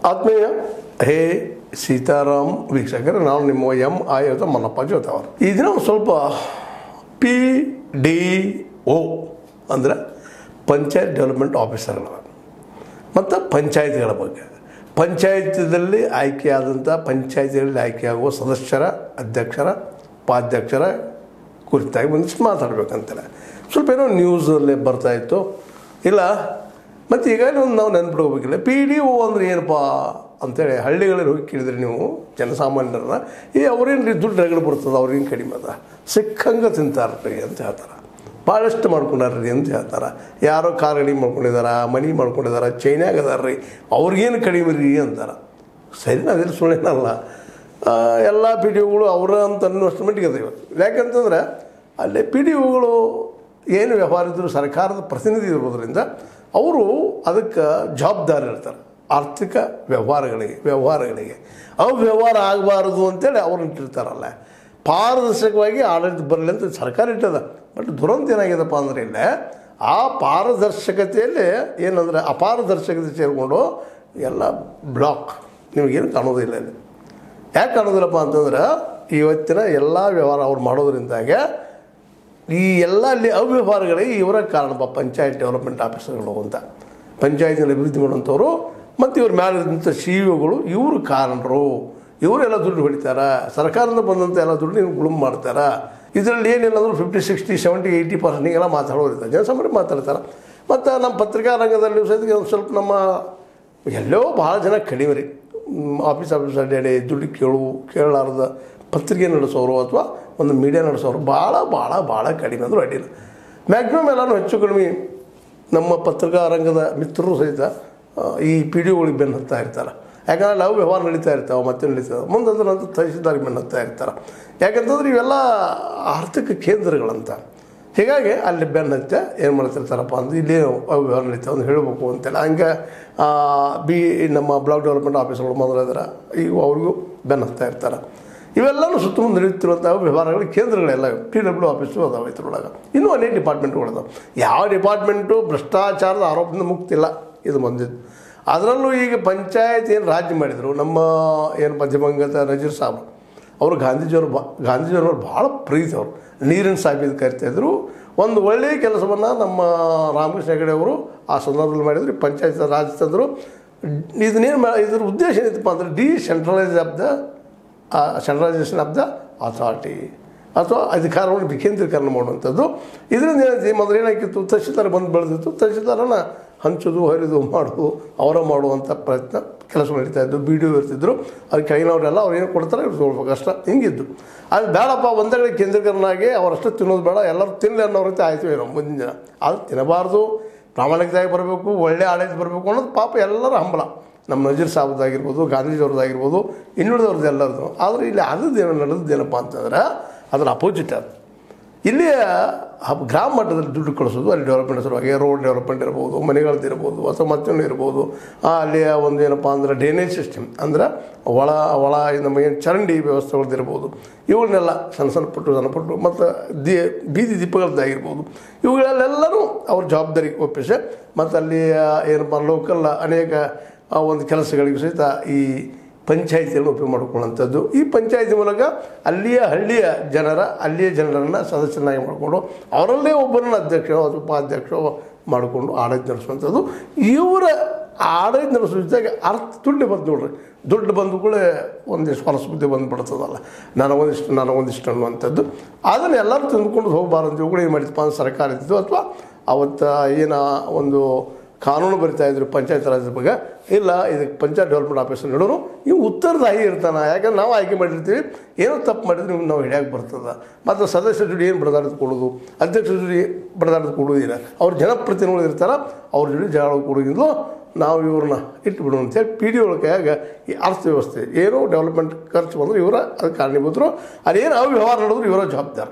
ಆತ್ಮೀಯ ಹೇ ಸೀತಾರಾಮ್ ವೀಕ್ಷಕರೇ ನಾನು ನಿಮ್ಮ ಎಂ ಆಯುಧ ಮಲ್ಲಪ್ಪ ಜೋತವರು ಈ ದಿನ ಒಂದು ಸ್ವಲ್ಪ ಪಿ ಡಿ ಒ ಅಂದರೆ ಪಂಚಾಯತ್ ಡೆವಲಪ್ಮೆಂಟ್ ಆಫೀಸರ್ಗಳ ಮತ್ತು ಪಂಚಾಯತ್ಗಳ ಬಗ್ಗೆ ಪಂಚಾಯತದಲ್ಲಿ ಆಯ್ಕೆಯಾದಂಥ ಪಂಚಾಯತಿಗಳಲ್ಲಿ ಆಯ್ಕೆಯಾಗುವ ಸದಸ್ಯರ ಅಧ್ಯಕ್ಷರ ಉಪಾಧ್ಯಕ್ಷರ ಕುರಿತಾಗಿ ಒಂದಿಷ್ಟು ಮಾತಾಡ್ಬೇಕಂತಾರೆ ಸ್ವಲ್ಪ ಏನೋ ನ್ಯೂಸಲ್ಲಿ ಬರ್ತಾಯಿತ್ತು ಇಲ್ಲ ಮತ್ತು ಈಗ ಒಂದು ನಾವು ನೆನ್ಪಿಡ್ಕೋಬೇಕಿಲ್ಲ ಪಿ ಡಿ ಒ ಅಂದರೆ ಏನಪ್ಪ ಅಂತೇಳಿ ಹಳ್ಳಿಗಳಲ್ಲಿ ಹೋಗಿ ಕೇಳಿದ್ರೆ ನೀವು ಜನಸಾಮಾನ್ಯರನ್ನ ಏ ಅವ್ರೇನು ರೀ ದುಡ್ಡು ರಗಡ ಬರ್ತದೆ ಅವ್ರೇನು ಕಡಿಮೆ ಅದ ಸಿಕ್ಕಂಗೆ ತಿಂತಾರ್ರಿ ಅಂತ ಹೇಳ್ತಾರೆ ಭಾಳಷ್ಟು ಮಾಡ್ಕೊಂಡಾರ್ರಿ ಅಂತ ಹೇಳ್ತಾರೆ ಯಾರೋ ಕಾರ್ ಗಾಡಿ ಮಾಡ್ಕೊಂಡಿದಾರ ಮನಿ ಮಾಡ್ಕೊಂಡಿದಾರ ಚೈನ್ಯಾಗ ಅದಾರ್ರಿ ಅವ್ರಿಗೇನು ಕಡಿಮೆ ರೀ ಅಂತಾರೆ ಸರಿ ಅದೇನು ಸುಳ್ಳೇನಲ್ಲ ಎಲ್ಲ ಪಿ ಡಿ ಒಗಳು ಅವರ ಅಂತ ಅನ್ನೋಷ್ಟು ಮಟ್ಟಿಗೆ ಅದಾವೆ ಯಾಕಂತಂದ್ರೆ ಅಲ್ಲಿ ಪಿ ಡಿ ಒಗಳು ಏನು ವ್ಯವಹಾರ ಇದ್ದರೂ ಸರ್ಕಾರದ ಪ್ರತಿನಿಧಿ ಇರೋದ್ರಿಂದ ಅವರು ಅದಕ್ಕೆ ಜವಾಬ್ದಾರಿ ಇರ್ತಾರೆ ಆರ್ಥಿಕ ವ್ಯವಹಾರಗಳಿಗೆ ವ್ಯವಹಾರಗಳಿಗೆ ಅವು ವ್ಯವಹಾರ ಆಗಬಾರದು ಅಂತೇಳಿ ಅವ್ರು ಇಟ್ಟಿರ್ತಾರಲ್ಲ ಪಾರದರ್ಶಕವಾಗಿ ಆಡಳಿತ ಬರಲಿ ಅಂತ ಸರ್ಕಾರ ಇಟ್ಟದ ಬಟ್ ದುರಂತ ಏನಾಗಿದೆಪ್ಪ ಅಂದರೆ ಇಲ್ಲೇ ಆ ಪಾರದರ್ಶಕತೆಯಲ್ಲಿ ಏನಂದರೆ ಅಪಾರದರ್ಶಕತೆ ಸೇರಿಕೊಂಡು ಎಲ್ಲ ಬ್ಲಾಕ್ ನಿಮಗೇನು ಕಾಣೋದಿಲ್ಲ ಇಲ್ಲಿ ಯಾಕೆ ಕಾಣೋದಿಲ್ಲಪ್ಪ ಅಂತಂದ್ರೆ ಇವತ್ತಿನ ಎಲ್ಲ ವ್ಯವಹಾರ ಅವ್ರು ಮಾಡೋದ್ರಿಂದಾಗೆ ಈ ಎಲ್ಲ ಅಲ್ಲಿ ಅವ್ಯವಹಾರಗಳಿಗೆ ಇವರ ಕಾರಣಪ್ಪ ಪಂಚಾಯತ್ ಡೆವಲಪ್ಮೆಂಟ್ ಆಫೀಸರ್ಗಳು ಅಂತ ಪಂಚಾಯತಿನ ಅಭಿವೃದ್ಧಿ ಮಾಡುವಂಥವ್ರು ಮತ್ತು ಇವ್ರ ಮ್ಯಾಲಿದ್ದಂಥ ಸಿ ಇಒಗಳು ಇವರು ಕಾರಣರು ಇವರೆಲ್ಲ ದುಡ್ಡು ಹೊಡಿತಾರೆ ಸರ್ಕಾರದಿಂದ ಬಂದಂಥ ಎಲ್ಲ ದುಡ್ಡು ನೀವು ಗುಳುಮ್ ಮಾಡ್ತಾರೆ ಇದರಲ್ಲಿ ಏನಿಲ್ಲ ಅಂದರೂ fifty sixty seventy eighty percent ಹಿಂಗೆಲ್ಲ ಮಾತಾಡೋರಿದ್ದಾರೆ ಜನಸಾಮಾನ್ಯ ಮಾತಾಡ್ತಾರೆ ಮತ್ತು ನಮ್ಮ ಪತ್ರಿಕಾ ರಂಗದಲ್ಲಿ ಸಹಿತ ಒಂದು ಸ್ವಲ್ಪ ನಮ್ಮ ಎಲ್ಲೋ ಭಾಳ ಜನ ಕಡಿಮೆ ರೀ ಮ್, ಆಫೀಸ್ ಆಫೀಸ್ ಅಡ್ಡಾಡಿ ದುಡ್ಡು ಕೇಳು ಕೇಳಲಾರ್ದ ಪತ್ರಿಕೆ ನಡೆಸೋರು ಅಥವಾ ಒಂದು ಮೀಡಿಯಾ ನಡೆಸೋರು ಭಾಳ ಭಾಳ ಭಾಳ ಕಡಿಮೆ ಅಂದರೂ ಅಡ್ಡಿಲ್ಲ ಮ್ಯಾಕ್ಸಿಮಮ್ ಎಲ್ಲನೂ ಹೆಚ್ಚು ಕಡಿಮೆ ನಮ್ಮ ಪತ್ರಿಕಾ ರಂಗದ ಮಿತ್ರರು ಸಹಿತ ಆ, ಈ ಪಿ ಡಿ ಒಗಳಿಗೆ ಬೆನ್ನು ಹತ್ತಾ ಇರ್ತಾರೆ ಯಾಕಂದ್ರೆ ನಾವು ವ್ಯವಹಾರ ನಡೀತಾ ಇರ್ತಾವೆ ಮತ್ತೆ ನಡೀತಾವೆ ಮುಂದೆ ಅದ್ರ ನಂತರ ತಹಸೀಲ್ದಾರಿಗೆ ಬೆನ್ನು ಹತ್ತಾ ಇರ್ತಾರೆ ಯಾಕಂತಂದ್ರೆ ಇವೆಲ್ಲ ಆರ್ಥಿಕ ಕೇಂದ್ರಗಳಂತ ಹೀಗಾಗಿ ಅಲ್ಲಿ ಬೆನ್ನು ಹತ್ತೆ ಏನು ಮಾಡ್ತಿರ್ತಾರಪ್ಪ ಅಂದ್ರೆ ಇಲ್ಲಿ ವ್ಯವಹಾರ ನಡೀತಾವೆ ಅಂತ ಹೇಳಬೇಕು ಅಂತೇಳಿ ಹಂಗೆ ಆ, ಬಿ ನಮ್ಮ ಬ್ಲಾಕ್ ಡೆವಲಪ್ಮೆಂಟ್ ಆಫೀಸ್ಗಳು ಮೊದಲಿದ್ರೆ ಈಗ ಅವ್ರಿಗೂ ಬೆನ್ನು ಹತ್ತಾ ಇರ್ತಾರೆ ಇವೆಲ್ಲನೂ ಸುತ್ತಮುತ್ತ ನಡೆಯುತ್ತಿರುವಂಥ ವ್ಯವಹಾರಗಳ ಕೇಂದ್ರಗಳೆಲ್ಲ ಟಿ ಡಬ್ಲ್ಯೂ ಆಫೀಸು ಅದಾವೆ ಇದ್ರೊಳಗೆ ಇನ್ನೂ ಅನೇಕ ಡಿಪಾರ್ಟ್ಮೆಂಟ್ಗಳು ಅದಾವೆ ಯಾವ ಡಿಪಾರ್ಟ್ಮೆಂಟು ಭ್ರಷ್ಟಾಚಾರದ ಆರೋಪದಿಂದ ಮುಕ್ತಿಲ್ಲ ಇದು ಬಂದಿದ್ದು ಅದರಲ್ಲೂ ಈಗ ಪಂಚಾಯತ್ ಏನು ರಾಜ್ಯ ಮಾಡಿದರು ನಮ್ಮ ಏನು ಮಧ್ಯಮಂಗದ ನಜೀರ್ ಸಾಬ್ ಅವರು ಗಾಂಧೀಜಿಯವರು ಬಾ ಗಾಂಧೀಜಿಯವರು ಭಾಳ ಪ್ರೀತಿ ಅವರು ನೀರಿನ ಸಾಬೀದು ಕರಿತಾಯಿದ್ರು ಒಂದು ಒಳ್ಳೆಯ ಕೆಲಸವನ್ನು ನಮ್ಮ ರಾಮಕೃಷ್ಣ ಹೆಗಡೆ ಅವರು ಆ ಸಂದರ್ಭದಲ್ಲಿ ಮಾಡಿದ್ರು ಪಂಚಾಯತ್ ರಾಜ್ ತಂದರು ಇದನ್ನೇನು ಮಾ ಇದ್ರ ಉದ್ದೇಶ ಏನೈತಪ್ಪ ಅಂದರೆ decentralise of the centralisation of the authority ಅಥವಾ ಅಧಿಕಾರವನ್ನು ವಿಕೇಂದ್ರೀಕರಣ ಮಾಡುವಂಥದ್ದು ಇದರಿಂದ ಏನೈತಿ ಮೊದಲು ಏನಾಗಿತ್ತು ತಹಶೀಲ್ದಾರ್ ಬಂದು ಬೆಳೆದಿತ್ತು ತಹಶೀಲ್ದಾರನ ಹಂಚೋದು ಹರಿದು ಮಾಡೋದು ಅವರ ಮಾಡುವಂಥ ಪ್ರಯತ್ನ ಕೆಲಸ ನಡೀತಾ ಇದ್ದು ಬಿ ಡಿ ಒ ಇರ್ತಿದ್ರು ಅದಕ್ಕೆ ಕೆಳಗಿನವರೆಲ್ಲ ಅವ್ರು ಏನು ಕೊಡ್ತಾರೆ ಇವ್ರು ತೊಗೊಳ್ಬೇಕು ಅಷ್ಟ ಹಿಂಗಿದ್ದು ಅದು ಬೇಡಪ್ಪ ಒಂದೇ ಕಡೆ ಕೇಂದ್ರೀಕರಣ ಆಗಿ ಅವರಷ್ಟು ತಿನ್ನೋದು ಬೇಡ ಎಲ್ಲರೂ ತಿನ್ನಲಿ ಅನ್ನೋ ರೀತಿ ಆಯ್ತು ಏನೋ ಮುಂದಿನ ದಿನ ಅದು ತಿನ್ನಬಾರ್ದು ಪ್ರಾಮಾಣಿಕವಾಗಿ ಬರಬೇಕು ಒಳ್ಳೆ ಆಡಳಿತ ಬರಬೇಕು ಅನ್ನೋದು ಪಾಪ ಎಲ್ಲರ ಹಂಬಲ ನಮ್ಮ ನಜೀರ್ ಸಾಬ್ದಾಗಿರ್ಬೋದು ಗಾಂಧೀಜಿಯವ್ರದ್ದಾಗಿರ್ಬೋದು ಇನ್ನುಳಿದವ್ರದ್ದು ಎಲ್ಲರದು ಆದರೆ ಇಲ್ಲಿ ಆದದ್ದೇನು ನಡೆದದ್ದೇನಪ್ಪ ಅಂತಂದ್ರೆ ಅದರ ಅಪೋಸಿಟ್ ಅದು ಇಲ್ಲಿ ಹಬ್- ಗ್ರಾಮ ಮಟ್ಟದಲ್ಲಿ ದುಡ್ಡು ಕಳಿಸೋದು ಅಲ್ಲಿ ಡೆವಲಪ್ಮೆಂಟ್ ಸಲುವಾಗಿ ರೋಡ್ ಡೆವಲಪ್ಮೆಂಟ್ ಇರ್ಬೋದು ಮನೆಗಳದ್ದು ಇರ್ಬೋದು ಅಥವಾ ಮತ್ತೊಂದು ಇರ್ಬೋದು ಆ, ಅಲ್ಲಿಯ ಒಂದು ಏನಪ್ಪ ಅಂದ್ರೆ ಡ್ರೈನೇಜ್ ಸಿಸ್ಟಮ್ ಅಂದ್ರೆ ಒಳ ಒಳ ನಮ್ಮ ಏನು ಚರಂಡಿ ವ್ಯವಸ್ಥೆಗಳದ್ದು ಇರ್ಬೋದು ಇವುಗಳನ್ನೆಲ್ಲ ಸಣ್ಣ ಸಣ್ಣ ಪುಟ್ಟು ಸಣ್ಣ ಪುಟ್ಟು ಮತ್ತು ದಿ ಬೀದಿ ದೀಪಗಳದ್ದಾಗಿರ್ಬೋದು ಇವುಗಳಲ್ಲೆಲ್ಲರೂ ಅವ್ರ ಜವಾಬ್ದಾರಿ ಒಪ್ಪಿಸಿ ಮತ್ತು ಅಲ್ಲಿ ಆ, ಏನಪ್ಪ ಲೋಕಲ್ ಅನೇಕ ಆ ಒಂದು ಕೆಲಸಗಳಿಗೂ ಸಹಿತ ಈ ಪಂಚಾಯಿತಿಯನ್ನು ಉಪಯೋಗ ಮಾಡಿಕೊಳ್ಳುವಂಥದ್ದು ಈ ಪಂಚಾಯಿತಿ ಮೂಲಕ ಅಲ್ಲಿಯ ಹಳ್ಳಿಯ ಜನರ ಅಲ್ಲಿಯ ಜನರನ್ನು ಸದಸ್ಯರನ್ನಾಗಿ ಮಾಡಿಕೊಂಡು ಅವರಲ್ಲೇ ಒಬ್ಬರನ್ನ ಅಧ್ಯಕ್ಷ ಅಥವಾ ಉಪಾಧ್ಯಕ್ಷ ಮಾಡಿಕೊಂಡು ಆಡಳಿತ ನಡೆಸುವಂಥದ್ದು ಇವರ ಆಡಳಿತ ನಡೆಸೋ ಜೊತೆಗೆ ಅರ್ಥ ದುಡ್ಡು ಬಂದು ನೋಡ್ರಿ ದುಡ್ಡು ಬಂದು ಕೂಡ ಒಂದಿಷ್ಟು ಹೊಲಸು ಬುದ್ಧಿ ಬಂದುಬಿಡ್ತದಲ್ಲ ನನಗೊಂದಿಷ್ಟು ನನಗೊಂದಿಷ್ಟು ಅನ್ನುವಂಥದ್ದು ಅದನ್ನು ಎಲ್ಲರೂ ತಂದುಕೊಂಡು ಹೋಗಬಾರ್ದು ಇವುಗಳು ಏನು ಮಾಡಿದಪ್ಪ ಅಂದ್ರೆ ಸರ್ಕಾರ ಇದ್ದಿದ್ದು ಅಥವಾ ಅವತ್ತು ಏನು ಒಂದು ಕಾನೂನು ಬರಿತಾ ಇದ್ರು ಪಂಚಾಯತ್ ರಾಜ್ ಬಗ್ಗೆ ಇಲ್ಲ ಇದಕ್ಕೆ ಪಂಚಾಯತ್ ಡೆವಲಪ್ಮೆಂಟ್ ಆಫೀಸರ್ ನೋಡೋರು ಇವು ಉತ್ತರದಾಯಿ ಇರ್ತಾನೆ ಯಾಕಂದ್ರೆ ನಾವು ಆಯ್ಕೆ ಮಾಡಿರ್ತೀವಿ ಏನೋ ತಪ್ಪು ಮಾಡಿದ್ರೆ ನಿಮ್ಗೆ ನಾವು ಹಿಡಿಯೋಕೆ ಬರ್ತದೆ ಮತ್ತು ಸದಸ್ಯರ ಜೋಡಿ ಏನು ಬಡದಾಡೋದು ಕೊಡೋದು ಅಧ್ಯಕ್ಷರ ಜೋಡಿ ಬಡದಾಡೋದು ಕೊಡೋದಿಲ್ಲ ಅವ್ರು ಜನಪ್ರತಿನಿಧಿಗಳು ಇರ್ತಾರೆ ಅವ್ರ ಜೋಡಿ ಜಗಳ ಕೊಡೋದಿಲ್ಲ ನಾವು ಇವ್ರನ್ನ ಇಟ್ಬಿಡು ಅಂತೇಳಿ ಪಿ ಡಿ ಒಳಗೆ ಈ ಅರ್ಥವ್ಯವಸ್ಥೆ ಏನೋ ಡೆವಲಪ್ಮೆಂಟ್ ಖರ್ಚು ಬಂದ್ರೆ ಇವರ ಅದಕ್ಕೆ ಕಾರಣೀಭೂತರು ಅದೇನು ಅವು ವ್ಯವಹಾರ ನಡೆದ್ರು ಇವರ ಜವಾಬ್ದಾರ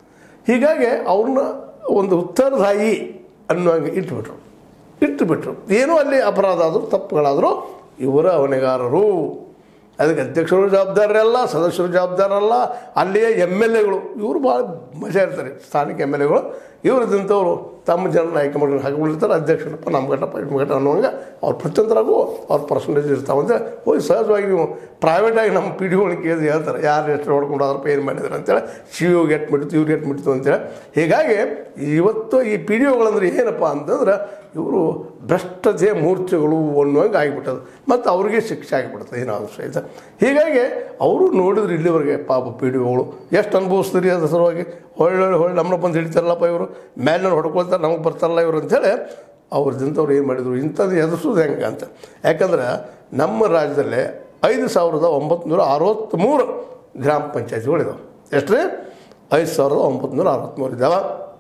ಹೀಗಾಗಿ ಅವ್ರನ್ನ ಒಂದು ಉತ್ತರದಾಯಿ ಅನ್ನುವಂಗೆ ಇಟ್ಬಿಟ್ರು ಇಟ್ಟುಬಿಟ್ರು ಏನೋ ಅಲ್ಲಿ ಅಪರಾಧ ಆದರೂ ತಪ್ಪುಗಳಾದರೂ ಇವರ ಹೊಣೆಗಾರರು ಅದಕ್ಕೆ ಅಧ್ಯಕ್ಷರು ಜವಾಬ್ದಾರರಲ್ಲ ಸದಸ್ಯರು ಜವಾಬ್ದಾರರಲ್ಲ ಅಲ್ಲಿಯ ಎಮ್ ಎಲ್ ಎಗಳು ಇವರು ಭಾಳ ಮಜಾ ಇರ್ತಾರೆ ಸ್ಥಾನಿಕ ಎಮ್ ಎಲ್ ಎಗಳು ಇವರದಂಥವ್ರು ತಮ್ಮ ಜನರನ್ನ ಆಯ್ಕೆ ಮಾಡಿ ಹಾಕೊಂಡಿರ್ತಾರೆ ಅಧ್ಯಕ್ಷರಪ್ಪ ನಮ್ಮ ಘಟಪ್ಪ ನಿಮ್ಮ ಘಟ ಅನ್ನುವಂಗೆ ಅವ್ರ ಪ್ರತಿಯೊಂದರಾಗೂ ಅವ್ರ ಪರ್ಸಂಟೇಜ್ ಇರ್ತಾವಂತೆ ಹೋಗಿ ಸಹಜವಾಗಿ ನೀವು ಪ್ರೈವೇಟಾಗಿ ನಮ್ಮ ಪಿ ಡಿ ಒಳಗೆ ಕೇಳಿದ್ರೆ ಹೇಳ್ತಾರೆ ಯಾರು ಎಷ್ಟು ಹೊಡ್ಕೊಂಡಾದ್ರಪ್ಪ ಏನು ಮಾಡಿದ್ರು ಅಂತೇಳಿ ಸಿ ಯು ಗೆಟ್ ಮಿಡ್ತು ಇವ್ರು ಗೆಟ್ ಮಿಡ್ತು ಅಂತೇಳಿ ಹೀಗಾಗಿ ಇವತ್ತು ಈ ಪಿ ಡಿ ಒಗಳಂದ್ರೆ ಏನಪ್ಪ ಅಂತಂದ್ರೆ ಇವರು ಭ್ರಷ್ಟತೆಯ ಮೂರ್ತಿಗಳು ಅನ್ನುವಂಗೆ ಆಗಿಬಿಟ್ಟದು ಮತ್ತು ಅವ್ರಿಗೆ ಶಿಕ್ಷೆ ಆಗಿಬಿಡ್ತದೆ ಏನಾದ್ರು ಸಹಿತ ಹೀಗಾಗಿ ಅವರು ನೋಡಿದ್ರು ಇಲ್ಲಿವರೆಗೆ ಪಾಪ ಪಿ ಡಿ ಒಗಳು ಎಷ್ಟು ಅನುಭವಿಸ್ತೀರಿ ಅದ್ರ ಸಲುವಾಗಿ ಹೊಳ್ಳೆ ಹೊಳ್ಳೆ ನಮ್ಮನ್ನ ಬಂದು ಹಿಡಿತಾರಲ್ಲಪ್ಪ ಇವರು ಮೇಲೆ ಹೊಡ್ಕೊಳ್ತಾರೆ ನಮಗೆ ಬರ್ತಾರಲ್ಲ ಇವರು ಅಂತೇಳಿ ಅವ್ರದಿಂದವ್ರು ಏನು ಮಾಡಿದರು ಇಂಥದ್ದು ಎದುರಿಸೋದು ಹೆಂಗೆ ಅಂತ ಯಾಕಂದ್ರೆ ನಮ್ಮ ರಾಜ್ಯದಲ್ಲೇ ಐದು ಸಾವಿರದ ಒಂಬತ್ತು ನೂರ ಅರವತ್ತ್ಮೂರು ಗ್ರಾಮ ಪಂಚಾಯತಿಗಳಿದಾವೆ ಎಷ್ಟು ರೀ ಐದು ಸಾವಿರದ ಒಂಬತ್ತು ನೂರ ಅರವತ್ತ್ಮೂರು ಇದ್ದಾವೆ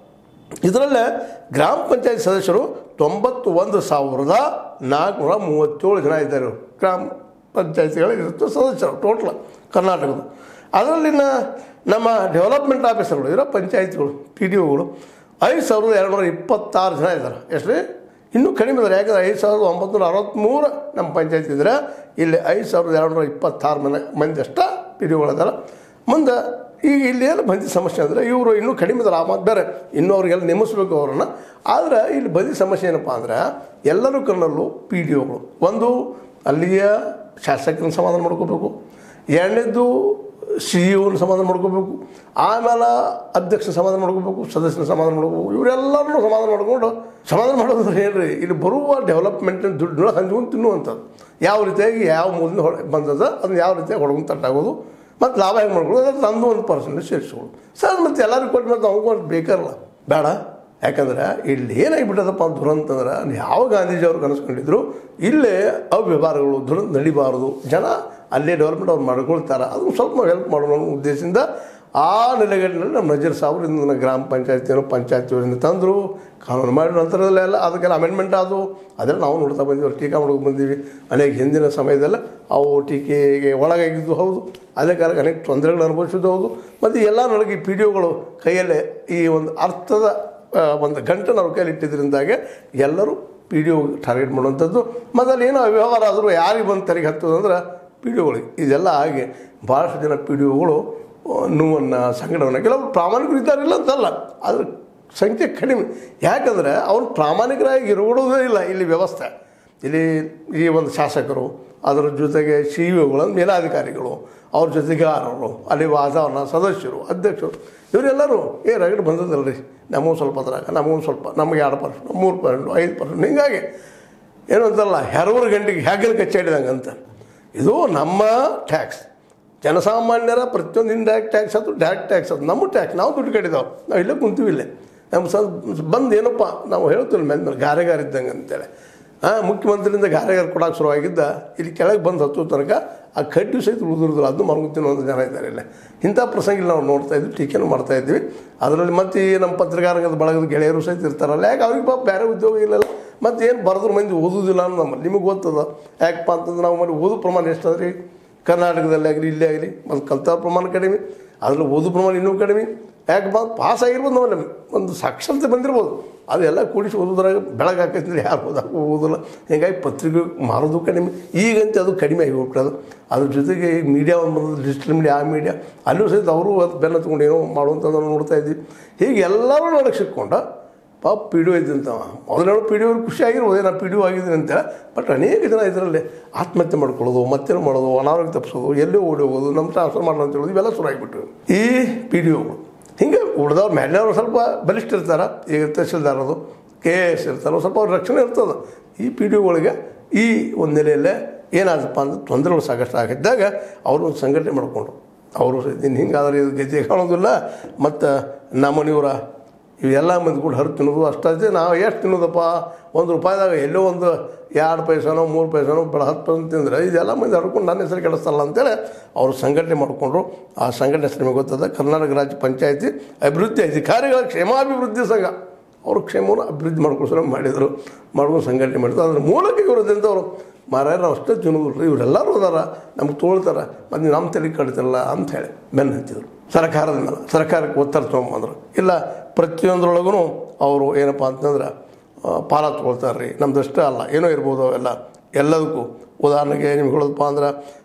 ಇದರಲ್ಲೇ ಗ್ರಾಮ ಪಂಚಾಯತ್ ಸದಸ್ಯರು ತೊಂಬತ್ತು ಒಂದು ಸಾವಿರದ ನಾಲ್ಕುನೂರ ಮೂವತ್ತೇಳು ಜನ ಇದ್ದಾರೆ ಇವ್ರು. ಗ್ರಾಮ ಪಂಚಾಯತಿಗಳಿಗೆ ಇರುತ್ತೆ ಸದಸ್ಯರು ಟೋಟ್ಲ್ ಕರ್ನಾಟಕದ ಅದರಲ್ಲಿನ ನಮ್ಮ ಡೆವಲಪ್ಮೆಂಟ್ ಆಫೀಸರ್ಗಳು ಇರೋ ಪಂಚಾಯತ್ಗಳು ಪಿ ಡಿ ಒಗಳು ಐದು ಸಾವಿರದ ಎರಡುನೂರ ಇಪ್ಪತ್ತಾರು ಜನ ಇದ್ದಾರೆ ಎಷ್ಟು ರೀ ಇನ್ನೂ ಕಡಿಮೆ ಇದ್ದಾರೆ ಯಾಕಂದರೆ ಐದು ಸಾವಿರದ ಒಂಬತ್ತು ನೂರ ಅರವತ್ತ್ಮೂರು ನಮ್ಮ ಪಂಚಾಯತ್ ಇದ್ದರೆ ಇಲ್ಲಿ ಐದು ಸಾವಿರದ ಎರಡುನೂರ ಇಪ್ಪತ್ತಾರು ಮನೆ ಮಂದಿ ಅಷ್ಟ ಪಿ ಡಿ ಒಗಳಿದ್ದಾರೆ ಮುಂದೆ ಈಗ ಇಲ್ಲಿ ಏನು ಬಂದಿ ಸಮಸ್ಯೆ ಅಂದರೆ ಇವರು ಇನ್ನೂ ಕಡಿಮೆ ಇದ್ದಾರೆ ಆ ಮಾತು ಬೇರೆ ಇನ್ನೂ ಅವ್ರಿಗೆಲ್ಲ ನೇಮಿಸ್ಬೇಕು ಅವ್ರನ್ನ ಆದರೆ ಇಲ್ಲಿ ಬಂದಿ ಸಮಸ್ಯೆ ಏನಪ್ಪ ಅಂದ್ರೆ ಎಲ್ಲರೂ ಕಣ್ಣಲ್ಲೂ ಪಿ ಡಿ ಒಗಳು ಒಂದು ಅಲ್ಲಿಯ ಶಾಸಕರನ್ನ ಸಮಾಧಾನ ಮಾಡ್ಕೋಬೇಕು ಎರಡನೇದು ಸಿ ಇಒನ ಸಮಾಧಾನ ಮಾಡ್ಕೋಬೇಕು ಆಮೇಲೆ ಅಧ್ಯಕ್ಷ ಸಮಾಧಾನ ಮಾಡ್ಕೋಬೇಕು ಸದಸ್ಯನ ಸಮಾಧಾನ ಮಾಡ್ಕೋಬೇಕು ಇವರೆಲ್ಲರನ್ನೂ ಸಮಾಧಾನ ಮಾಡ್ಕೊಂಡು ಸಮಾಧಾನ ಮಾಡೋದು ಹೇಳ್ರಿ ಇಲ್ಲಿ ಬರುವ ಡೆವಲಪ್ಮೆಂಟಿನ ದುಡ್ಡನ್ನ ಹಂಚ್ಕೊಂಡು ತಿನ್ನುವಂಥದ್ದು ಯಾವ ರೀತಿಯಾಗಿ ಯಾವ ಮೂಲದಿಂದ ಹೊರ ಬಂದದ ಅದನ್ನ ಯಾವ ರೀತಿಯಾಗಿ ಹೊಡ್ಕೊಂಡು ತಟ್ಟಾಗೋದು ಮತ್ತು ಲಾಭ ಹೆಂಗೆ ಮಾಡ್ಕೊಳ್ಳೋದು ಅದು ನಂದು ಒಂದು ಪರ್ಸೆಂಟೇಜ್ ಸೇರಿಸ್ಕೊಳ್ಳೋದು ಸರ್ ಮತ್ತು ಎಲ್ಲರಿಗೂ ಕೊಟ್ಟು ಮತ್ತು ಅವ್ನಿಗೂ ಒಂದು ಬೇಕಲ್ಲ ಬೇಡ ಯಾಕಂದ್ರೆ ಇಲ್ಲಿ ಏನಾಗಿಬಿಟ್ಟದಪ್ಪ ದುರಂತ ಅಂದ್ರೆ ಯಾವ ಗಾಂಧೀಜಿ ಅವ್ರು ಕನಸ್ಕೊಂಡಿದ್ರು ಇಲ್ಲೇ ಅವ್ಯವಹಾರಗಳು ದುರಂತ ನಡಿಬಾರದು ಜನ ಅಲ್ಲೇ ಡೆವಲಪ್ಮೆಂಟ್ ಅವ್ರು ಮಾಡ್ಕೊಳ್ತಾರೆ ಅದನ್ನು ಸ್ವಲ್ಪ ನಾವು ಹೆಲ್ಪ್ ಮಾಡೋಣ ಅನ್ನೋ ಉದ್ದೇಶದಿಂದ ಆ ನೆಲೆಗಟ್ಟಿನಲ್ಲಿ ನಮ್ಮ ನಜೀರ್ ಸಾಬ್ರು ಇಂದಿನ ಗ್ರಾಮ ಪಂಚಾಯತಿಯನ್ನು ಪಂಚಾಯತಿಯವರಿಂದ ತಂದರು ಕಾನೂನು ಮಾಡಿದ ನಂತರದಲ್ಲೇ ಎಲ್ಲ ಅದಕ್ಕೆಲ್ಲ ಅಮೆಂಡ್ಮೆಂಟ್ ಆದವು ಅದೆಲ್ಲ ನಾವು ನೋಡ್ತಾ ಬಂದೀವಿ ಟೀಕಾ ಮಾಡ್ಕೊಂಡು ಬಂದೀವಿ ಅನೇಕ ಹಿಂದಿನ ಸಮಯದಲ್ಲ ಅವು ಟೀಕೆಗೆ ಒಳಗಾಗಿದ್ದು ಹೌದು ಅದೇ ಕಾಲಕ್ಕೆ ಅನೇಕ ತೊಂದರೆಗಳು ಅನುಭವಿಸಿದ್ದು ಹೌದು ಮತ್ತು ಎಲ್ಲ ನನಗೆ ಈ ಪಿ ಡಿ ಒಗಳು ಕೈಯಲ್ಲೇ ಈ ಒಂದು ಅರ್ಥದ ಆ, ಒಂದು ಗಂಟನ್ನು ಅವ್ರ ಕೈಯಲ್ಲಿ ಇಟ್ಟಿದ್ದರಿಂದಾಗೆ ಎಲ್ಲರೂ ಪಿ ಡಿ ಒ ಟಾರ್ಗೆಟ್ ಮಾಡುವಂಥದ್ದು ಮತ್ತು ಅಲ್ಲಿ ಏನೋ ವ್ಯವಹಾರ ಆದರೂ ಯಾರಿಗೆ ಬಂದು ತೆರಿಗೆ ಹತ್ತದಂದ್ರೆ ಪಿ ಡಿ ಒಗಳಿಗೆ ಇದೆಲ್ಲ ಹಾಗೆ ಭಾಳಷ್ಟು ಜನ ಪಿ ಡಿ ಒಗಳು ನೋವನ್ನು ಸಂಕಟವನ್ನು ಕೆಲವರು ಪ್ರಾಮಾಣಿಕರು ಇದ್ದಾರಿಲ್ಲ ಅಂತಲ್ಲ ಅದ್ರ ಸಂಖ್ಯೆ ಕಡಿಮೆ ಯಾಕಂದರೆ ಅವ್ರು ಪ್ರಾಮಾಣಿಕರಾಗಿ ಇರೋದೇ ಇಲ್ಲ ಇಲ್ಲಿ ವ್ಯವಸ್ಥೆ ಇಲ್ಲಿ ಈ ಒಂದು ಶಾಸಕರು ಅದರ ಜೊತೆಗೆ ಸಿ ಇಒಗಳು ಮೇಲಾಧಿಕಾರಿಗಳು ಅವ್ರ ಜೊತೆಗಾರರು ಅಲ್ಲಿ ವಾತಾವರಣ ಸದಸ್ಯರು ಅಧ್ಯಕ್ಷರು ಇವರೆಲ್ಲರೂ ಏ ರಗಡ್ ಬಂದದಲ್ರಿ ನಮಗೂ ಸ್ವಲ್ಪ ಅದ್ರಾಗ ನಮಗೂ ಸ್ವಲ್ಪ ನಮಗೆ ಎರಡು ಪರ್ಸೆಂಟ್ ಮೂರು ಪರ್ಸೆಂಟ್ ಐದು ಪರ್ಸೆಂಟ್ ಹಿಂಗಾಗಿ ಏನು ಅಂತಲ್ಲ ಹೆರವರ ಗಂಟೆಗೆ ಹೆಗಲು ಕಚ್ಚಾಡಿದಂಗೆ ಅಂತ ಇದು ನಮ್ಮ ಟ್ಯಾಕ್ಸ್ ಜನಸಾಮಾನ್ಯರ ಪ್ರತಿಯೊಂದು ಇಂಡೈರೆಕ್ಟ್ ಟ್ಯಾಕ್ಸ್ ಅದು ಡೈರೆಕ್ಟ್ ಟ್ಯಾಕ್ಸ್ ಅದು ನಮ್ಮ ಟ್ಯಾಕ್ಸ್ ನಾವು ದುಡ್ಡು ಕಟ್ಟಿದಾವೆ ನಾವು ಇಲ್ಲೇ ಕುಂತೀವಿ ಇಲ್ಲೇ ನಮ್ಮ ಸ ಬಂದು ಏನಪ್ಪ ನಾವು ಹೇಳ್ತೀವಿ ಮೇಲೆ ಮೇಲೆ ಗಾರೆಗಾರ ಇದ್ದಂಗೆ ಅಂತೇಳಿ ಹಾಂ ಮುಖ್ಯಮಂತ್ರಿಯಿಂದ ಗಾರೆಗಾರ ಕೊಡೋಕೆ ಶುರುವಾಗಿದ್ದ ಇಲ್ಲಿ ಕೆಳಗೆ ಬಂದು ಹತ್ತೋ ತನಕ ಆ ಕಡ್ಡಿ ಸಹಿತ ಉಳಿದಿರೋದಿಲ್ಲ ಅದನ್ನು ಮರ್ಗುತ್ತೀನೋ ಅಂತ ಜನ ಇದ್ದಾರೆ ಇಲ್ಲ ಇಂಥ ಪ್ರಸಂಗ ಇಲ್ಲಿ ನಾವು ನೋಡ್ತಾ ಇದ್ವಿ ಟೀಕೆನೂ ಮಾಡ್ತಾ ಇದ್ವಿ ಅದರಲ್ಲಿ ಮತ್ತೆ ಈ ನಮ್ಮ ಪತ್ರಿಕಾರಂಗದ ಬಳಗದ ಗೆಳೆಯರು ಸಹಿತ ಇರ್ತಾರಲ್ಲ ಯಾಕೆ ಅವ್ರಿಗೆ ಪಾಪ ಬೇರೆ ಉದ್ಯೋಗ ಇಲ್ಲಲ್ಲ ಮತ್ತು ಏನು ಬರೆದ್ರು ಮಂದಿ ಓದೋದಿಲ್ಲ ಅನ್ನೋ ನಮ್ಮಲ್ಲಿ ನಿಮಗೆ ಗೊತ್ತದ ಯಾಕಪ್ಪ ಅಂತಂದ್ರೆ ನಾವು ಮಾಡಿ ಓದೋ ಪ್ರಮಾಣ ಎಷ್ಟು ಅದ್ರಿ ಕರ್ನಾಟಕದಲ್ಲಿ ಆಗಲಿ ಇಲ್ಲೇ ಆಗಲಿ ಮತ್ತು ಕಲ್ತಾರ ಪ್ರಮಾಣ ಕಡಿಮೆ ಅದ್ರಲ್ಲಿ ಓದೋ ಪ್ರಮಾಣ ಇನ್ನೂ ಕಡಿಮೆ ಯಾಕಪ್ಪ ಪಾಸ್ ಆಗಿರ್ಬೋದು ನಾವು ಒಂದು ಸಾಕ್ಷರತೆ ಬಂದಿರ್ಬೋದು ಅದೆಲ್ಲ ಕೂಡಿಸಿ ಓದೋದ್ರಾಗ ಬೆಳಗ್ಗೆ ಹಾಕೈತಿದ್ರೆ ಯಾರು ಓದಕ್ಕೆ ಓದೋಲ್ಲ ಹೀಗಾಗಿ ಪತ್ರಿಕೆ ಮಾರೋದು ಕಡಿಮೆ ಈಗಂತೂ ಅದು ಕಡಿಮೆ ಆಗಿ ಹೋಗ್ಬಿಟ್ಟದು ಅದ್ರ ಜೊತೆಗೆ ಈ ಮೀಡಿಯಾ ಒಂದು ಬಂದದ್ದು ಡಿಜಿಟಲ್ ಮೀಡಿಯಾ ಆ ಮೀಡಿಯಾ ಅಲ್ಲೂ ಸಹಿತ ಅವರು ಅದು ಬೆನ್ನ ತೊಗೊಂಡು ಏನೋ ಮಾಡುವಂಥದ್ದನ್ನು ನೋಡ್ತಾ ಇದ್ವಿ ಹೀಗೆ ಎಲ್ಲರೂ ನೋಡಕ್ಕೆ ಸಿಕ್ಕೊಂಡ ಪಾಪ ಪಿ ಡಿ ಒ ಇದ್ದಂತವ ಮೊದಲೇಳು ಪಿ ಡಿ ಒ ಖುಷಿ ಆಗಿರ್ಬೋದು ನಾನು ಪಿ ಡಿ ಒ ಆಗಿದ್ದೀನಿ ಅಂತೇಳಿ ಬಟ್ ಅನೇಕ ಜನ ಇದರಲ್ಲಿ ಆತ್ಮಹತ್ಯೆ ಮಾಡ್ಕೊಳ್ಳೋದು ಮತ್ತೇನು ಮಾಡೋದು ಅನಾರೋಗ್ಯ ತಪ್ಪಿಸೋದು ಎಲ್ಲೇ ಓಡಿ ಹೋಗೋದು ನಮ್ಮ ಟ್ರಾನ್ಸ್ಫರ್ ಮಾಡೋಣ ಅಂತ ಹೇಳೋದು ಇವೆಲ್ಲ ಶುರು ಆಗಿಬಿಟ್ಟು ಈ ಪಿ ಡಿ ಒಗಳು ಹಿಂಗೆ ಉಳ್ದವ್ರು ಮೇಲಿನವ್ರು ಸ್ವಲ್ಪ ಬಲಿಷ್ಠ ಇರ್ತಾರೆ ಈಗ ತಹಸೀಲ್ದಾರದು ಕೆ ಎ ಎಸ್ ಇರ್ತಾರೆ ಸ್ವಲ್ಪ ಅವ್ರ ರಕ್ಷಣೆ ಇರ್ತದೆ ಈ ಪಿ ಡಿ ಒಗಳಿಗೆ ಈ ಒಂದು ನೆಲೆಯಲ್ಲೇ ಏನಾದಪ್ಪ ಅಂದ್ರೆ ತೊಂದರೆಗಳು ಸಾಕಷ್ಟು ಆಗಿದ್ದಾಗ ಅವರು ಒಂದು ಸಂಘಟನೆ ಮಾಡಿಕೊಂಡ್ರು ಅವರು ಇನ್ನು ಹಿಂಗಾದ್ರೆ ಇದು ಗತಿ ಕಾಣೋದಿಲ್ಲ ಮತ್ತು ನಮ್ಮನಿಯವರ ಇವೆಲ್ಲ ಮಂದಿ ಕೂಡ ಹರಿದು ತಿನ್ನೋದು ಅಷ್ಟೇ ನಾವು ಎಷ್ಟು ತಿನ್ನೋದಪ್ಪ ಒಂದು ರೂಪಾಯಿದಾಗ ಎಲ್ಲೋ ಒಂದು ಎರಡು ಪೈಸನೋ ಮೂರು ಪೈಸನೋ ಬೇಡ ಹತ್ತು ಪೈಸೆ ತಿಂದರೆ ಇದೆಲ್ಲ ಮಂದಿ ಹರ್ಕೊಂಡು ನನ್ನ ಹೆಸರು ಕೆಲಸಲ್ಲ ಅಂತೇಳಿ ಅವರು ಸಂಘಟನೆ ಮಾಡಿಕೊಂಡ್ರು ಆ ಸಂಘಟನೆ ಹೆಸರು ನಿಮಗೆ ಗೊತ್ತದ ಕರ್ನಾಟಕ ರಾಜ್ಯ ಪಂಚಾಯತಿ ಅಭಿವೃದ್ಧಿ ಅಧಿಕಾರಿಗಳ ಕ್ಷೇಮಾಭಿವೃದ್ಧಿ ಸಂಘ ಅವರು ಕ್ಷೇಮವನ್ನು ಅಭಿವೃದ್ಧಿ ಮಾಡ್ಕೊಂಡು ಮಾಡಿದರು ಮಾಡ್ಕೊಂಡು ಸಂಘಟನೆ ಮಾಡಿದ್ರು ಅದ್ರ ಮೂಲಕ ಇವ್ರದ್ದಂಥವ್ರು ಮಾರಾಯ ನಾವು ಅಷ್ಟೇ ತಿನ್ನೋದಿಲ್ಲ ಇವರೆಲ್ಲರೂ ಅದಾರ ನಮ್ಗೆ ತೋಳ್ತಾರೆ ಮತ್ತು ನಮ್ಮ ತಲೆ ಕಡಿತಲ್ಲ ಅಂತ ಹೇಳಿ ಬೆನ್ನು ಹತ್ತಿದ್ರು ಸರ್ಕಾರದ ಮೇಲೆ ಸರ್ಕಾರಕ್ಕೆ ಒತ್ತಡ ತೊಗೊಂಬಂದ್ರು ಇಲ್ಲ ಪ್ರತಿಯೊಂದರೊಳಗೂ ಅವರು ಏನಪ್ಪ ಅಂತಂದ್ರೆ ಆ, ಪಾಲ ತೊಗೊಳ್ತಾರೆ ರೀ ನಮ್ದು ಅಷ್ಟೇ ಅಲ್ಲ ಏನೋ ಇರ್ಬೋದು ಅವೆಲ್ಲ ಎಲ್ಲದಕ್ಕೂ ಉದಾಹರಣೆಗೆ ನಿಮ್ಗೆ ಹೇಳೋದಪ್ಪ ಅಂದ್ರೆ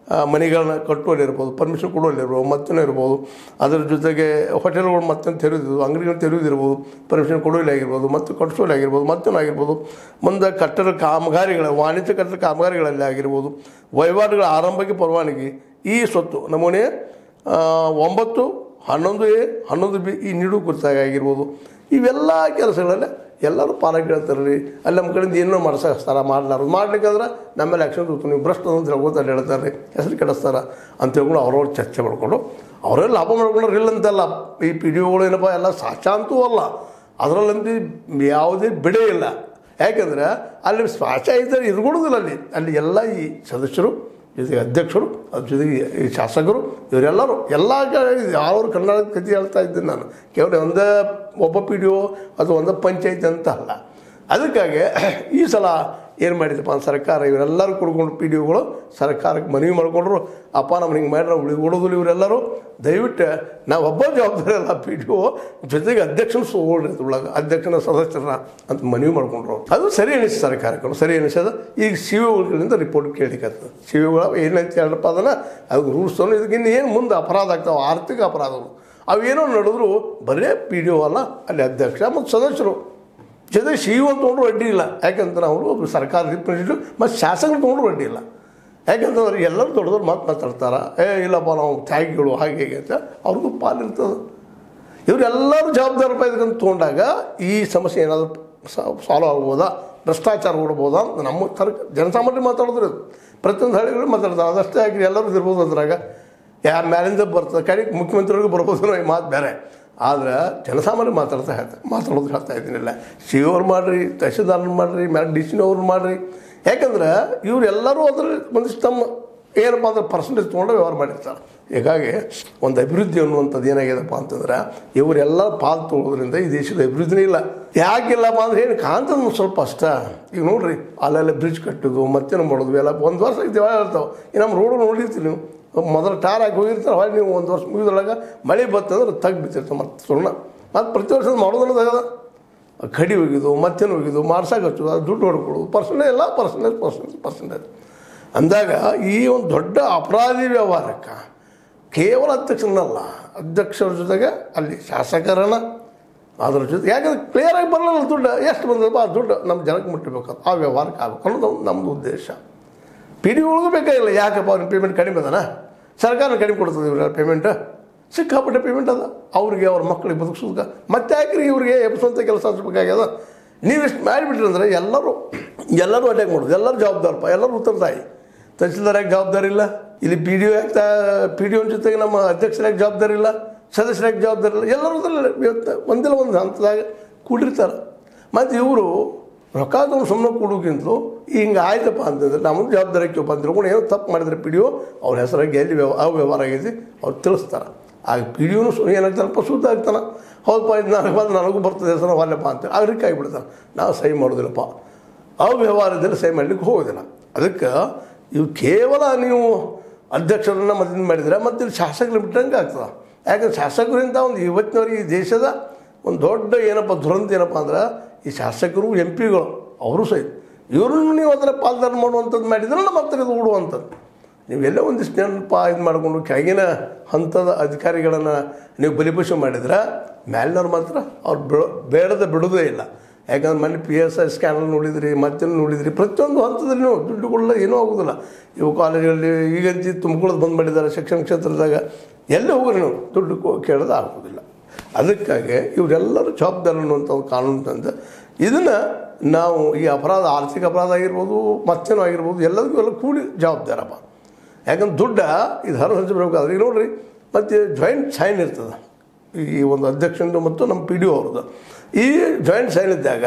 ಆ, ಮನೆಗಳನ್ನ ಕಟ್ಟುವಲ್ಲಿರ್ಬೋದು ಪರ್ಮಿಷನ್ ಕೊಡುವಲ್ಲಿರ್ಬೋದು ಮತ್ತೇನೋ ಇರ್ಬೋದು ಅದ್ರ ಜೊತೆಗೆ ಹೋಟೆಲ್ಗಳು ಮತ್ತೆ ತೆರೆದಿದ್ದು ಅಂಗಡಿಗಳು ತೆರೆದಿರ್ಬೋದು ಪರ್ಮಿಷನ್ ಕೊಡುವಲ್ಲಿ ಆಗಿರ್ಬೋದು ಮತ್ತು ಕಟ್ಟಿಸೋಲ್ಲಿ ಆಗಿರ್ಬೋದು ಮತ್ತೇನೋ ಆಗಿರ್ಬೋದು ಮುಂದೆ ಕಟ್ಟಡ ಕಾಮಗಾರಿಗಳ ವಾಣಿಜ್ಯ ಕಟ್ಟಡ ಕಾಮಗಾರಿಗಳಲ್ಲಿ ಆಗಿರ್ಬೋದು ವಹಿವಾಟುಗಳ ಆರಂಭಕ್ಕೆ ಪರವಾನಗಿ ಈ ಸ್ವತ್ತು ನಮೂನೆ ಆ, ಒಂಬತ್ತು ಹನ್ನೊಂದು ಎ ಹನ್ನೊಂದು ಬಿ ಈ ನೀಡು ಕುರಿತಾಗಿ ಆಗಿರ್ಬೋದು ಇವೆಲ್ಲ ಕೆಲಸಗಳಲ್ಲಿ ಎಲ್ಲರೂ ಪಾಲಕ್ ಹೇಳ್ತಾರೆ ರೀ ಅಲ್ಲಿ ನಮ್ಮ ಕಡೆಯಿಂದ ಏನೋ ಮಾಡ್ಸಕ್ತಾರ ಮಾಡ್ಲಾರ್ದು ಮಾಡ್ಲಿಕ್ಕಂದ್ರೆ ನಮ್ಮೇಲೆ ಆ್ಯಕ್ಷನ್ ತಗೋತಾರೆ ನೀವು ಭ್ರಷ್ಟ ಅಂತ ಹೇಳ್ಕೊತಾರೆ ಹೇಳ್ತಾರೆ ರೀ ಹೆಸರು ಕೆಡಿಸ್ತಾರ ಅಂತ ಹೇಳ್ಕೊಂಡು ಅವ್ರವ್ರು ಚರ್ಚೆ ಮಾಡ್ಕೊಂಡು ಅವರೇ ಲಾಭ ಮಾಡ್ಕೊಂಡ್ರೆ ಇಲ್ಲ ಅಂತಲ್ಲ ಈ ಪಿ ಡಿ ಒಗಳು ಏನಪ್ಪ ಎಲ್ಲ ಸಾಚಾಂತೂ ಅಲ್ಲ ಅದರಲ್ಲಂತೂ ಯಾವುದೇ ಬಿಡೇ ಇಲ್ಲ ಯಾಕೆಂದ್ರೆ ಅಲ್ಲಿ ಸ್ವಾಚ ಇದ್ದರೆ ಇರ್ಕೊಡೋದಿಲ್ಲ ಅಲ್ಲಿ ಅಲ್ಲಿ ಎಲ್ಲ ಈ ಸದಸ್ಯರು ಜೊತೆಗೆ ಅಧ್ಯಕ್ಷರು ಅದ್ರ ಜೊತೆಗೆ ಈ ಶಾಸಕರು ಇವರೆಲ್ಲರೂ ಎಲ್ಲ ಯಾರು ಕನ್ನಡ ಕಥೆ ಹೇಳ್ತಾ ಇದ್ದೀನಿ ನಾನು ಕೇವಲ ಒಂದೇ ಒಬ್ಬ ಪಿ ಡಿ ಒ ಅದು ಒಂದೇ ಪಂಚಾಯತ್ ಅಂತ ಅಲ್ಲ ಅದಕ್ಕಾಗಿ ಈ ಸಲ ಏನು ಮಾಡಿದಪ್ಪ ಅಂತ ಸರ್ಕಾರ ಇವರೆಲ್ಲರೂ ಕುಡ್ಕೊಂಡು ಪಿ ಡಿ ಒಗಳು ಸರ್ಕಾರಕ್ಕೆ ಮನವಿ ಮಾಡ್ಕೊಂಡ್ರು ಅಪ್ಪ ನಮ್ಗೆ ಹಿಂಗೆ ಮಾಡ್ರೆ ಉಳಿ ಉಳಿದ್ರು ಇವರೆಲ್ಲರೂ ದಯವಿಟ್ಟು ನಾವು ಒಬ್ಬ ಜವಾಬ್ದಾರಿ ಅಲ್ಲ ಪಿ ಡಿ ಒ ಜೊತೆಗೆ ಅಧ್ಯಕ್ಷನ ಸೋಳ್ರಿ ಒಳಗೆ ಅಧ್ಯಕ್ಷನ ಸದಸ್ಯರನ್ನ ಅಂತ ಮನವಿ ಮಾಡ್ಕೊಂಡ್ರು ಅದು ಸರಿ ಅನಿಸ್ತು ಸರ್ಕಾರಕ್ಕೆ ಸರಿ ಅನಿಸದ ಈಗ ಸಿ ಒಗಳಿಂದ ರಿಪೋರ್ಟ್ ಕೇಳಿಕತ್ತದ ಸಿ ಒಗಳು ಏನಂತ ಹೇಳಪ್ಪ ಅದನ್ನು ಅದು ರೂಲ್ಸ್ ಇದಕ್ಕಿಂತ ಏನು ಮುಂದೆ ಅಪರಾಧ ಆಗ್ತಾವೆ ಆರ್ಥಿಕ ಅಪರಾಧಗಳು ಅವೇನೋ ನಡೆದ್ರು ಬರೇ ಪಿ ಡಿ ಒ ಅಲ್ಲ ಅಲ್ಲಿ ಅಧ್ಯಕ್ಷ ಮತ್ತು ಸದಸ್ಯರು ಜೊತೆಗೆ ಸಿ ಇ ತೊಗೊಂಡ್ರು ಅಡ್ಡಿ ಇಲ್ಲ ಯಾಕಂದ್ರೆ ಅವರು ಒಬ್ರು ಸರ್ಕಾರ ರಿಪ್ರೆಸೆಂಟೇಟಿವ್ ಮತ್ತು ಶಾಸಕರು ತೊಗೊಂಡ್ರು ಅಡ್ಡಿ ಇಲ್ಲ ಯಾಕಂತಂದ್ರೆ ಎಲ್ಲರೂ ದೊಡ್ಡದವ್ರು ಮಾತು ಮಾತಾಡ್ತಾರೆ ಏ ಇಲ್ಲಪ್ಪ ನಾವು ತ್ಯಾಗಿಗಳು ಹಾಗೆ ಹೀಗೆ ಅಂತ ಅವ್ರಿಗೂ ಪಾಲಿರ್ತದೆ ಇವರೆಲ್ಲರೂ ಜವಾಬ್ದಾರಿ ಇದಕ್ಕಂತ ತೊಗೊಂಡಾಗ ಈ ಸಮಸ್ಯೆ ಏನಾದರೂ ಸಾಲ್ವ್ ಆಗ್ಬೋದಾ ಭ್ರಷ್ಟಾಚಾರ ಓಡ್ಬೋದಾ ಅಂತ ನಮ್ಮ ಸರ್ಕ ಜನಸಾಮಾನ್ಯರು ಮಾತಾಡಿದ್ರು ಇದು ಪ್ರತಿಯೊಂದು ಹಳ್ಳಿಗಳು ಮಾತಾಡ್ತಾರೆ ಅದಷ್ಟೇ ಆಗಿ ಎಲ್ಲರೂ ಇರ್ಬೋದು ಅದ್ರಾಗ ಯಾರ ಮ್ಯಾಲಿಂದ ಬರ್ತದೆ ಕಡೆಗೆ ಮುಖ್ಯಮಂತ್ರಿಗಳಿಗೂ ಬರ್ಬೋದು ಈ ಮಾತು ಬೇರೆ ಆದ್ರೆ ಜನಸಾಮಾನ್ಯರು ಮಾತಾಡ್ತಾ ಹೇಳ್ತಾರೆ ಮಾತಾಡೋದು ಹೇಳ್ತಾ ಇದ್ದೀನಿಲ್ಲ ಸಿ ಅವ್ರು ಮಾಡಿರಿ ತಹಸೀಲ್ದಾರ್ನ ಮಾಡಿರಿ ಮ್ಯಾಲೆ ಡಿ ಸಿನವ್ರು ಮಾಡಿರಿ ಯಾಕಂದ್ರೆ ಇವರೆಲ್ಲರೂ ಅದ್ರಲ್ಲಿ ಒಂದಿಷ್ಟು ತಮ್ಮ ಏನಪ್ಪ ಅಂದ್ರೆ ಪರ್ಸೆಂಟೇಜ್ ತೊಗೊಂಡು ವ್ಯವಹಾರ ಮಾಡಿರ್ತಾರೆ ಹೀಗಾಗಿ ಒಂದು ಅಭಿವೃದ್ಧಿ ಅನ್ನುವಂಥದ್ದು ಏನಾಗ್ಯದಪ್ಪ ಅಂತಂದ್ರೆ ಇವರೆಲ್ಲ ಪಾಲು ತೊಗೊಳೋದ್ರಿಂದ ಈ ದೇಶದ ಅಭಿವೃದ್ಧಿನೇ ಇಲ್ಲ ಯಾಕಿಲ್ಲಪ್ಪ ಅಂದ್ರೆ ಏನು ಕಾಣ್ತದೆ ಸ್ವಲ್ಪ ಅಷ್ಟ ಈಗ ನೋಡ್ರಿ ಅಲ್ಲೆಲ್ಲ ಬ್ರಿಡ್ಜ್ ಕಟ್ಟೋದು ಮತ್ತೇನು ಮಾಡೋದು ಎಲ್ಲ ಒಂದು ವರ್ಷ ಇದ್ದೇವೆ ಹೇಳ್ತಾವೆ ಈ ನಮ್ಮ ರೋಡು ನೋಡಿರ್ತೀವಿ ನೀವು ಮೊದಲು ಟಾರ್ ಹಾಕಿ ಹೋಗಿರ್ತಾರೆ ಹೊಳ್ಳಿ ನೀವು ಒಂದು ವರ್ಷ ಮುಗಿದೊಳಗೆ ಮಳೆ ಬತ್ತಂದ್ರೆ ತಗ್ಗಿ ಬಿತ್ತಿರ್ತಾರೆ ಮತ್ತೆ ಸುಣ್ಣ ಮತ್ತು ಪ್ರತಿ ವರ್ಷ ಮಾಡೋದನ್ನ ತೆಗದ ಕಡಿ ಹೋಗಿದ್ದು ಮತ್ತೇನು ಹೋಗಿದ್ದು ಮಾಡ್ಸಕ್ಕೆ ಹಚ್ಚೋದು ಅದು ದುಡ್ಡು ಹೊಡ್ಕೊಡೋದು ಪರ್ಸೆಂಟೇಜ್ ಎಲ್ಲ ಪರ್ಸೆಂಟೇಜ್ ಪರ್ಸೆಂಟೇಜ್ ಪರ್ಸೆಂಟೇಜ್ ಅಂದಾಗ ಈ ಒಂದು ದೊಡ್ಡ ಅಪರಾಧಿ ವ್ಯವಹಾರಕ್ಕೆ ಕೇವಲ ಅಧ್ಯಕ್ಷನಲ್ಲ ಅಧ್ಯಕ್ಷರ ಜೊತೆಗೆ ಅಲ್ಲಿ ಶಾಸಕರನ್ನ ಅದ್ರ ಜೊತೆ ಯಾಕಂದ್ರೆ ಕ್ಲಿಯರಾಗಿ ಬರಲ್ಲ ದುಡ್ಡು ಎಷ್ಟು ಬಂದದಪ್ಪ ಆ ದುಡ್ಡು ನಮ್ಮ ಜನಕ್ಕೆ ಮುಟ್ಟಬೇಕು ಆ ವ್ಯವಹಾರಕ್ಕೆ ಆಗಬೇಕು ಅನ್ನೋದು ನಮ್ಮದು ಉದ್ದೇಶ ಪಿ ಡಿ ಒಳಗೂ ಬೇಕಾಗಿಲ್ಲ ಯಾಕಪ್ಪ ಅವ್ರಿಗೆ ಪೇಮೆಂಟ್ ಕಡಿಮೆ ಅದನ ಸರ್ಕಾರ ಕಡಿಮೆ ಕೊಡ್ತದೆ ಇವ್ರ ಪೇಮೆಂಟ್ ಸಿಕ್ಕಾಪಟ್ಟೆ ಪೇಮೆಂಟ್ ಅದ ಅವ್ರಿಗೆ ಅವ್ರ ಮಕ್ಕಳಿಗೆ ಬದುಕಿಸೋದಕ್ಕೆ ಮತ್ತೆ ಯಾಕ್ರಿ ಇವ್ರಿಗೆ ಎಬ್ಸುವಂಥ ಕೆಲಸ ಹಚ್ಬೇಕಾಗ್ಯದ ನೀವಿಷ್ಟು ಮಾಡಿಬಿಟ್ರಿ ಅಂದ್ರೆ ಎಲ್ಲರೂ ಎಲ್ಲರೂ ಅಟ್ಯಾಕ್ ಮಾಡೋದು ಎಲ್ಲರೂ ಜವಾಬ್ದಾರಪ್ಪ ಎಲ್ಲರೂ ಉತ್ತರದಾಯಿ ತಹಸೀಲ್ದಾರ್ ಯಾಕೆ ಜವಾಬ್ದಾರಿ ಇಲ್ಲ ಇಲ್ಲಿ ಪಿ ಡಿ ಒ ಯಾಕೆ ಪಿ ಡಿ ಒ ಜೊತೆಗೆ ನಮ್ಮ ಅಧ್ಯಕ್ಷರ ಯಾಕೆ ಜವಾಬ್ದಾರಿ ಇಲ್ಲ ಸದಸ್ಯರ ಯಾಕೆ ಜವಾಬ್ದಾರಿ ಇಲ್ಲ ಎಲ್ಲರೂ ಅದ್ರಲ್ಲಿ ಇವತ್ತು ಒಂದಿಲ್ಲ ಒಂದು ಹಂತದಾಗ ಕೂಡಿರ್ತಾರೆ ಮತ್ತು ಇವರು ರೊಕ್ಕ ತಗೊಂಡು ಸುಮ್ಮನೆ ಕೊಡೋಕ್ಕಿಂತಲೂ ಹಿಂಗೆ ಆಯ್ತಪ್ಪ ಅಂತಂದ್ರೆ ನಮ್ಮದು ಜವಾಬ್ದಾರಿ ಆಕ್ಯವಪ್ಪ ಅಂತ ತಿಳ್ಕೊಂಡು ಏನೋ ತಪ್ಪು ಮಾಡಿದ್ರೆ ಪಿ ಡಿ ಒ ಅವ್ರ ಹೆಸರಾಗಿ ಎಲ್ಲಿ ವ್ಯವ ಅವ್ಯವಹಾರ ಆಗೈತಿ ಅವ್ರು ತಿಳಿಸ್ತಾರೆ ಆಗ ಪಿ ಡಿ ಒನು ಏನಾಗ್ತಾನಪ್ಪ ಶುದ್ಧ ಆಗ್ತಾನೆ ಹೌದಪ್ಪ ಇದು ನನಗೆ ಬಂದು ನನಗೂ ಬರ್ತದೆ ಹೆಸರು ಅಲ್ಲಪ್ಪ ಅಂತೇಳಿ ಅವ್ರಿಗೆ ಆಗಿಬಿಡ್ತಾನೆ ನಾವು ಸಹಿ ಮಾಡೋದಿಲ್ಲಪ್ಪ ಅವ್ಯವಹಾರದಲ್ಲಿ ಸಹಿ ಮಾಡಲಿಕ್ಕೆ ಹೋಗೋದಿಲ್ಲ ಅದಕ್ಕೆ ಇವು ಕೇವಲ ನೀವು ಅಧ್ಯಕ್ಷರನ್ನ ಮದ್ದಿನ ಮಾಡಿದರೆ ಮತ್ತು ಇಲ್ಲಿ ಶಾಸಕರು ಬಿಟ್ಟಂಗೆ ಆಗ್ತದೆ ಯಾಕಂದ್ರೆ ಶಾಸಕರಿಂದ ಒಂದು ಇವತ್ತಿನವರೆಗೆ ಈ ದೇಶದ ಒಂದು ದೊಡ್ಡ ಏನಪ್ಪ ದುರಂತ ಏನಪ್ಪ ಅಂದ್ರೆ ಈ ಶಾಸಕರು ಎಂ ಪಿಗಳು ಅವರು ಸಹಿತ ಇವ್ರನ್ನು ನೀವು ಅದರ ಪಾಲ್ದಾರ ಮಾಡುವಂಥದ್ದು ಮಾಡಿದ್ರೆ ಮತ್ತೆ ಇದು ಉಡುವಂಥದ್ದು ನೀವೆಲ್ಲ ಒಂದಿಷ್ಟು ನೆನಪ ಇದು ಮಾಡಿಕೊಂಡು ಕೆಳಗಿನ ಹಂತದ ಅಧಿಕಾರಿಗಳನ್ನು ನೀವು ಬಲಿಪಶು ಮಾಡಿದ್ರೆ ಮೇಲಿನವ್ರು ಮಾತ್ರ ಅವ್ರು ಬಿಡೋ ಬೇಡದ ಬಿಡೋದೇ ಇಲ್ಲ ಯಾಕಂದ್ರೆ ಮೊನ್ನೆ ಪಿ ಎಸ್ ಐ ಸ್ಕ್ಯಾನಲ್ ನೋಡಿದ್ರಿ ಮತ್ತೇನು ನೋಡಿದ್ರಿ ಪ್ರತಿಯೊಂದು ಹಂತದಲ್ಲಿ ನೀವು ದುಡ್ಡುಗಳೆಲ್ಲ ಏನೂ ಆಗೋದಿಲ್ಲ ಇವು ಕಾಲೇಜಲ್ಲಿ ಈಗಂತ ತುಂಬಿಕೊಳ್ಳೋದು ಬಂದ್ ಮಾಡಿದ್ದಾರೆ ಶಿಕ್ಷಣ ಕ್ಷೇತ್ರದಾಗ ಎಲ್ಲಿ ಹೋಗ್ರಿ ನೀವು ದುಡ್ಡು ಕೋ- ಕೇಳೋದು ಆಗೋದಿಲ್ಲ ಅದಕ್ಕಾಗಿ ಇವರೆಲ್ಲರೂ ಜವಾಬ್ದಾರಿ ಅನ್ನುವಂಥ ಒಂದು ಕಾನೂನು ತಂದು ಇದನ್ನು ನಾವು ಈ ಅಪರಾಧ ಆರ್ಥಿಕ ಅಪರಾಧ ಆಗಿರ್ಬೋದು ಮತ್ತೇನೋ ಆಗಿರ್ಬೋದು ಎಲ್ಲದಕ್ಕೂ ಎಲ್ಲ ಕೂಡಿ ಜವಾಬ್ದಾರಪ್ಪ ಯಾಕಂದ್ರೆ ದುಡ್ಡ ಇದು ಹರ ಸಂಚೆ ಬರಬೇಕಾದ್ರೆ ಈಗ ನೋಡ್ರಿ ಮತ್ತು ಜಾಯಿಂಟ್ ಸೈನ್ ಇರ್ತದೆ ಈ ಒಂದು ಅಧ್ಯಕ್ಷಂದು ಮತ್ತು ನಮ್ಮ ಪಿ ಡಿ ಒ ಅವ್ರದ್ದು ಈ ಜಾಯಿಂಟ್ ಸೈನ್ ಇದ್ದಾಗ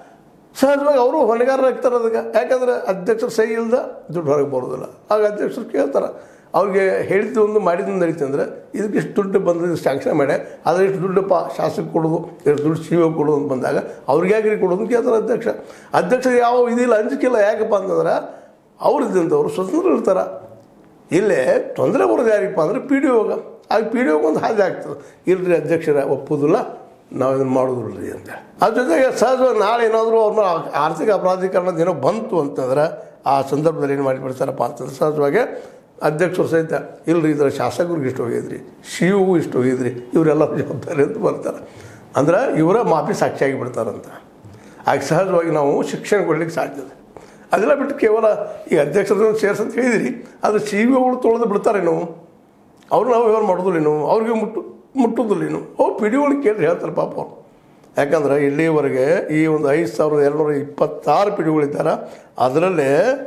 ಸಹಜವಾಗಿ ಅವರು ಹೊಣೆಗಾರರಾಗ್ತಾರೆ ಅದಕ್ಕೆ ಯಾಕಂದ್ರೆ ಅಧ್ಯಕ್ಷರು ಸಹಿ ಇಲ್ದ ದುಡ್ಡು ಹೊರಗೆ ಬರೋದಿಲ್ಲ ಆಗ ಅಧ್ಯಕ್ಷರು ಕೇಳ್ತಾರೆ ಅವ್ರಿಗೆ ಹೇಳಿದ್ದು ಒಂದು ಮಾಡಿದ್ದು ನಡೀತು ಅಂದರೆ ಇದಕ್ಕೆ ಇಷ್ಟು ದುಡ್ಡು ಬಂದು ಸ್ಯಾಂಕ್ಷನ್ ಮಾಡಿ ಆದರೆ ಇಷ್ಟು ದುಡ್ಡಪ್ಪ ಶಾಸಕ ಕೊಡೋದು ಇಷ್ಟು ದುಡ್ಡು ಸಿ ಒ ಕೊಡೋದು ಅಂತ ಬಂದಾಗ ಅವ್ರಿಗೆ ಯಾಕೆ ಕೊಡೋದು ಅಂತ ಕೇಳ್ತಾರೆ ಅಧ್ಯಕ್ಷ ಅಧ್ಯಕ್ಷರಿಗೆ ಯಾವ ಇದಿಲ್ಲ ಅಂಜಿಕಿಲ್ಲ ಯಾಕಪ್ಪ ಅಂತಂದ್ರೆ ಅವ್ರು ಇದ್ದಂಥವ್ರು ಸ್ವತಂತ್ರ ಇರ್ತಾರೆ ಇಲ್ಲೇ ತೊಂದರೆ ಬರೋದು ಯಾರಿಗಪ್ಪ ಅಂದರೆ ಪಿ ಡಿ ಒಗ ಆಗ ಪಿ ಡಿ ಒಗೆ ಒಂದು ಹಾದಿ ಆಗ್ತದೆ ಇಲ್ರಿ ಅಧ್ಯಕ್ಷರ ಒಪ್ಪೋದಿಲ್ಲ ನಾವು ಇದನ್ನು ಮಾಡೋದಿಲ್ರಿ ಅಂತ ಅದ್ರ ಜೊತೆಗೆ ಸಹಜವಾಗಿ ನಾಳೆ ಏನಾದರೂ ಅವ್ರ ಮೇಲೆ ಆರ್ಥಿಕ ಅಪರಾಧೀಕರಣದ ಏನೋ ಬಂತು ಅಂತಂದ್ರೆ ಆ ಸಂದರ್ಭದಲ್ಲಿ ಏನು ಮಾಡಿಬಿಡ್ತಾರಪ್ಪ ಅಂತಂದ್ರೆ ಸಹಜವಾಗಿ ಅಧ್ಯಕ್ಷರು ಸಹಿತ ಇಲ್ರಿ ಇದರ ಶಾಸಕರಿಗೆ ಇಷ್ಟು ಹೋಗಿದ್ರಿ ಶಿವಗೂ ಇಷ್ಟು ಹೋಗಿದ್ರಿ ಇವರೆಲ್ಲರೂ ಜವಾಬ್ದಾರಿ ಅಂತ ಬರ್ತಾರೆ ಅಂದ್ರೆ ಇವರ ಮಾಫಿ ಸಾಕ್ಷಿಯಾಗಿ ಬಿಡ್ತಾರಂತ ಆಗ ಸಹಜವಾಗಿ ನಾವು ಶಿಕ್ಷಣ ಕೊಡ್ಲಿಕ್ಕೆ ಸಾಧ್ಯತೆ ಅದೆಲ್ಲ ಬಿಟ್ಟು ಕೇವಲ ಈ ಅಧ್ಯಕ್ಷರನ್ನು ಸೇರ್ಸಂತ ಹೇಳಿದಿರಿ ಅದು ಸಿ ವಿ ಅವಳು ತೊಳೆದು ಬಿಡ್ತಾರೇನು ಅವ್ರು ನಾವು ವ್ಯವಹಾರ ಮಾಡೋದಿಲ್ಲೇನು ಅವ್ರಿಗೆ ಮುಟ್ಟು ಮುಟ್ಟುದಿಲ್ಲೇನು ಅವ್ರು ಪಿ ಡಿ ಒಳಗೆ ಕೇಳಿ ಹೇಳ್ತಾರೆ ಪಾಪ ಅವ್ರು ಯಾಕಂದ್ರೆ ಇಲ್ಲಿವರೆಗೆ ಈ ಒಂದು ಐದು ಸಾವಿರದ ಎರಡುನೂರ ಇಪ್ಪತ್ತಾರು ಪಿ ಡಿಗಳಿದ್ದಾರೆ ಅದರಲ್ಲೇ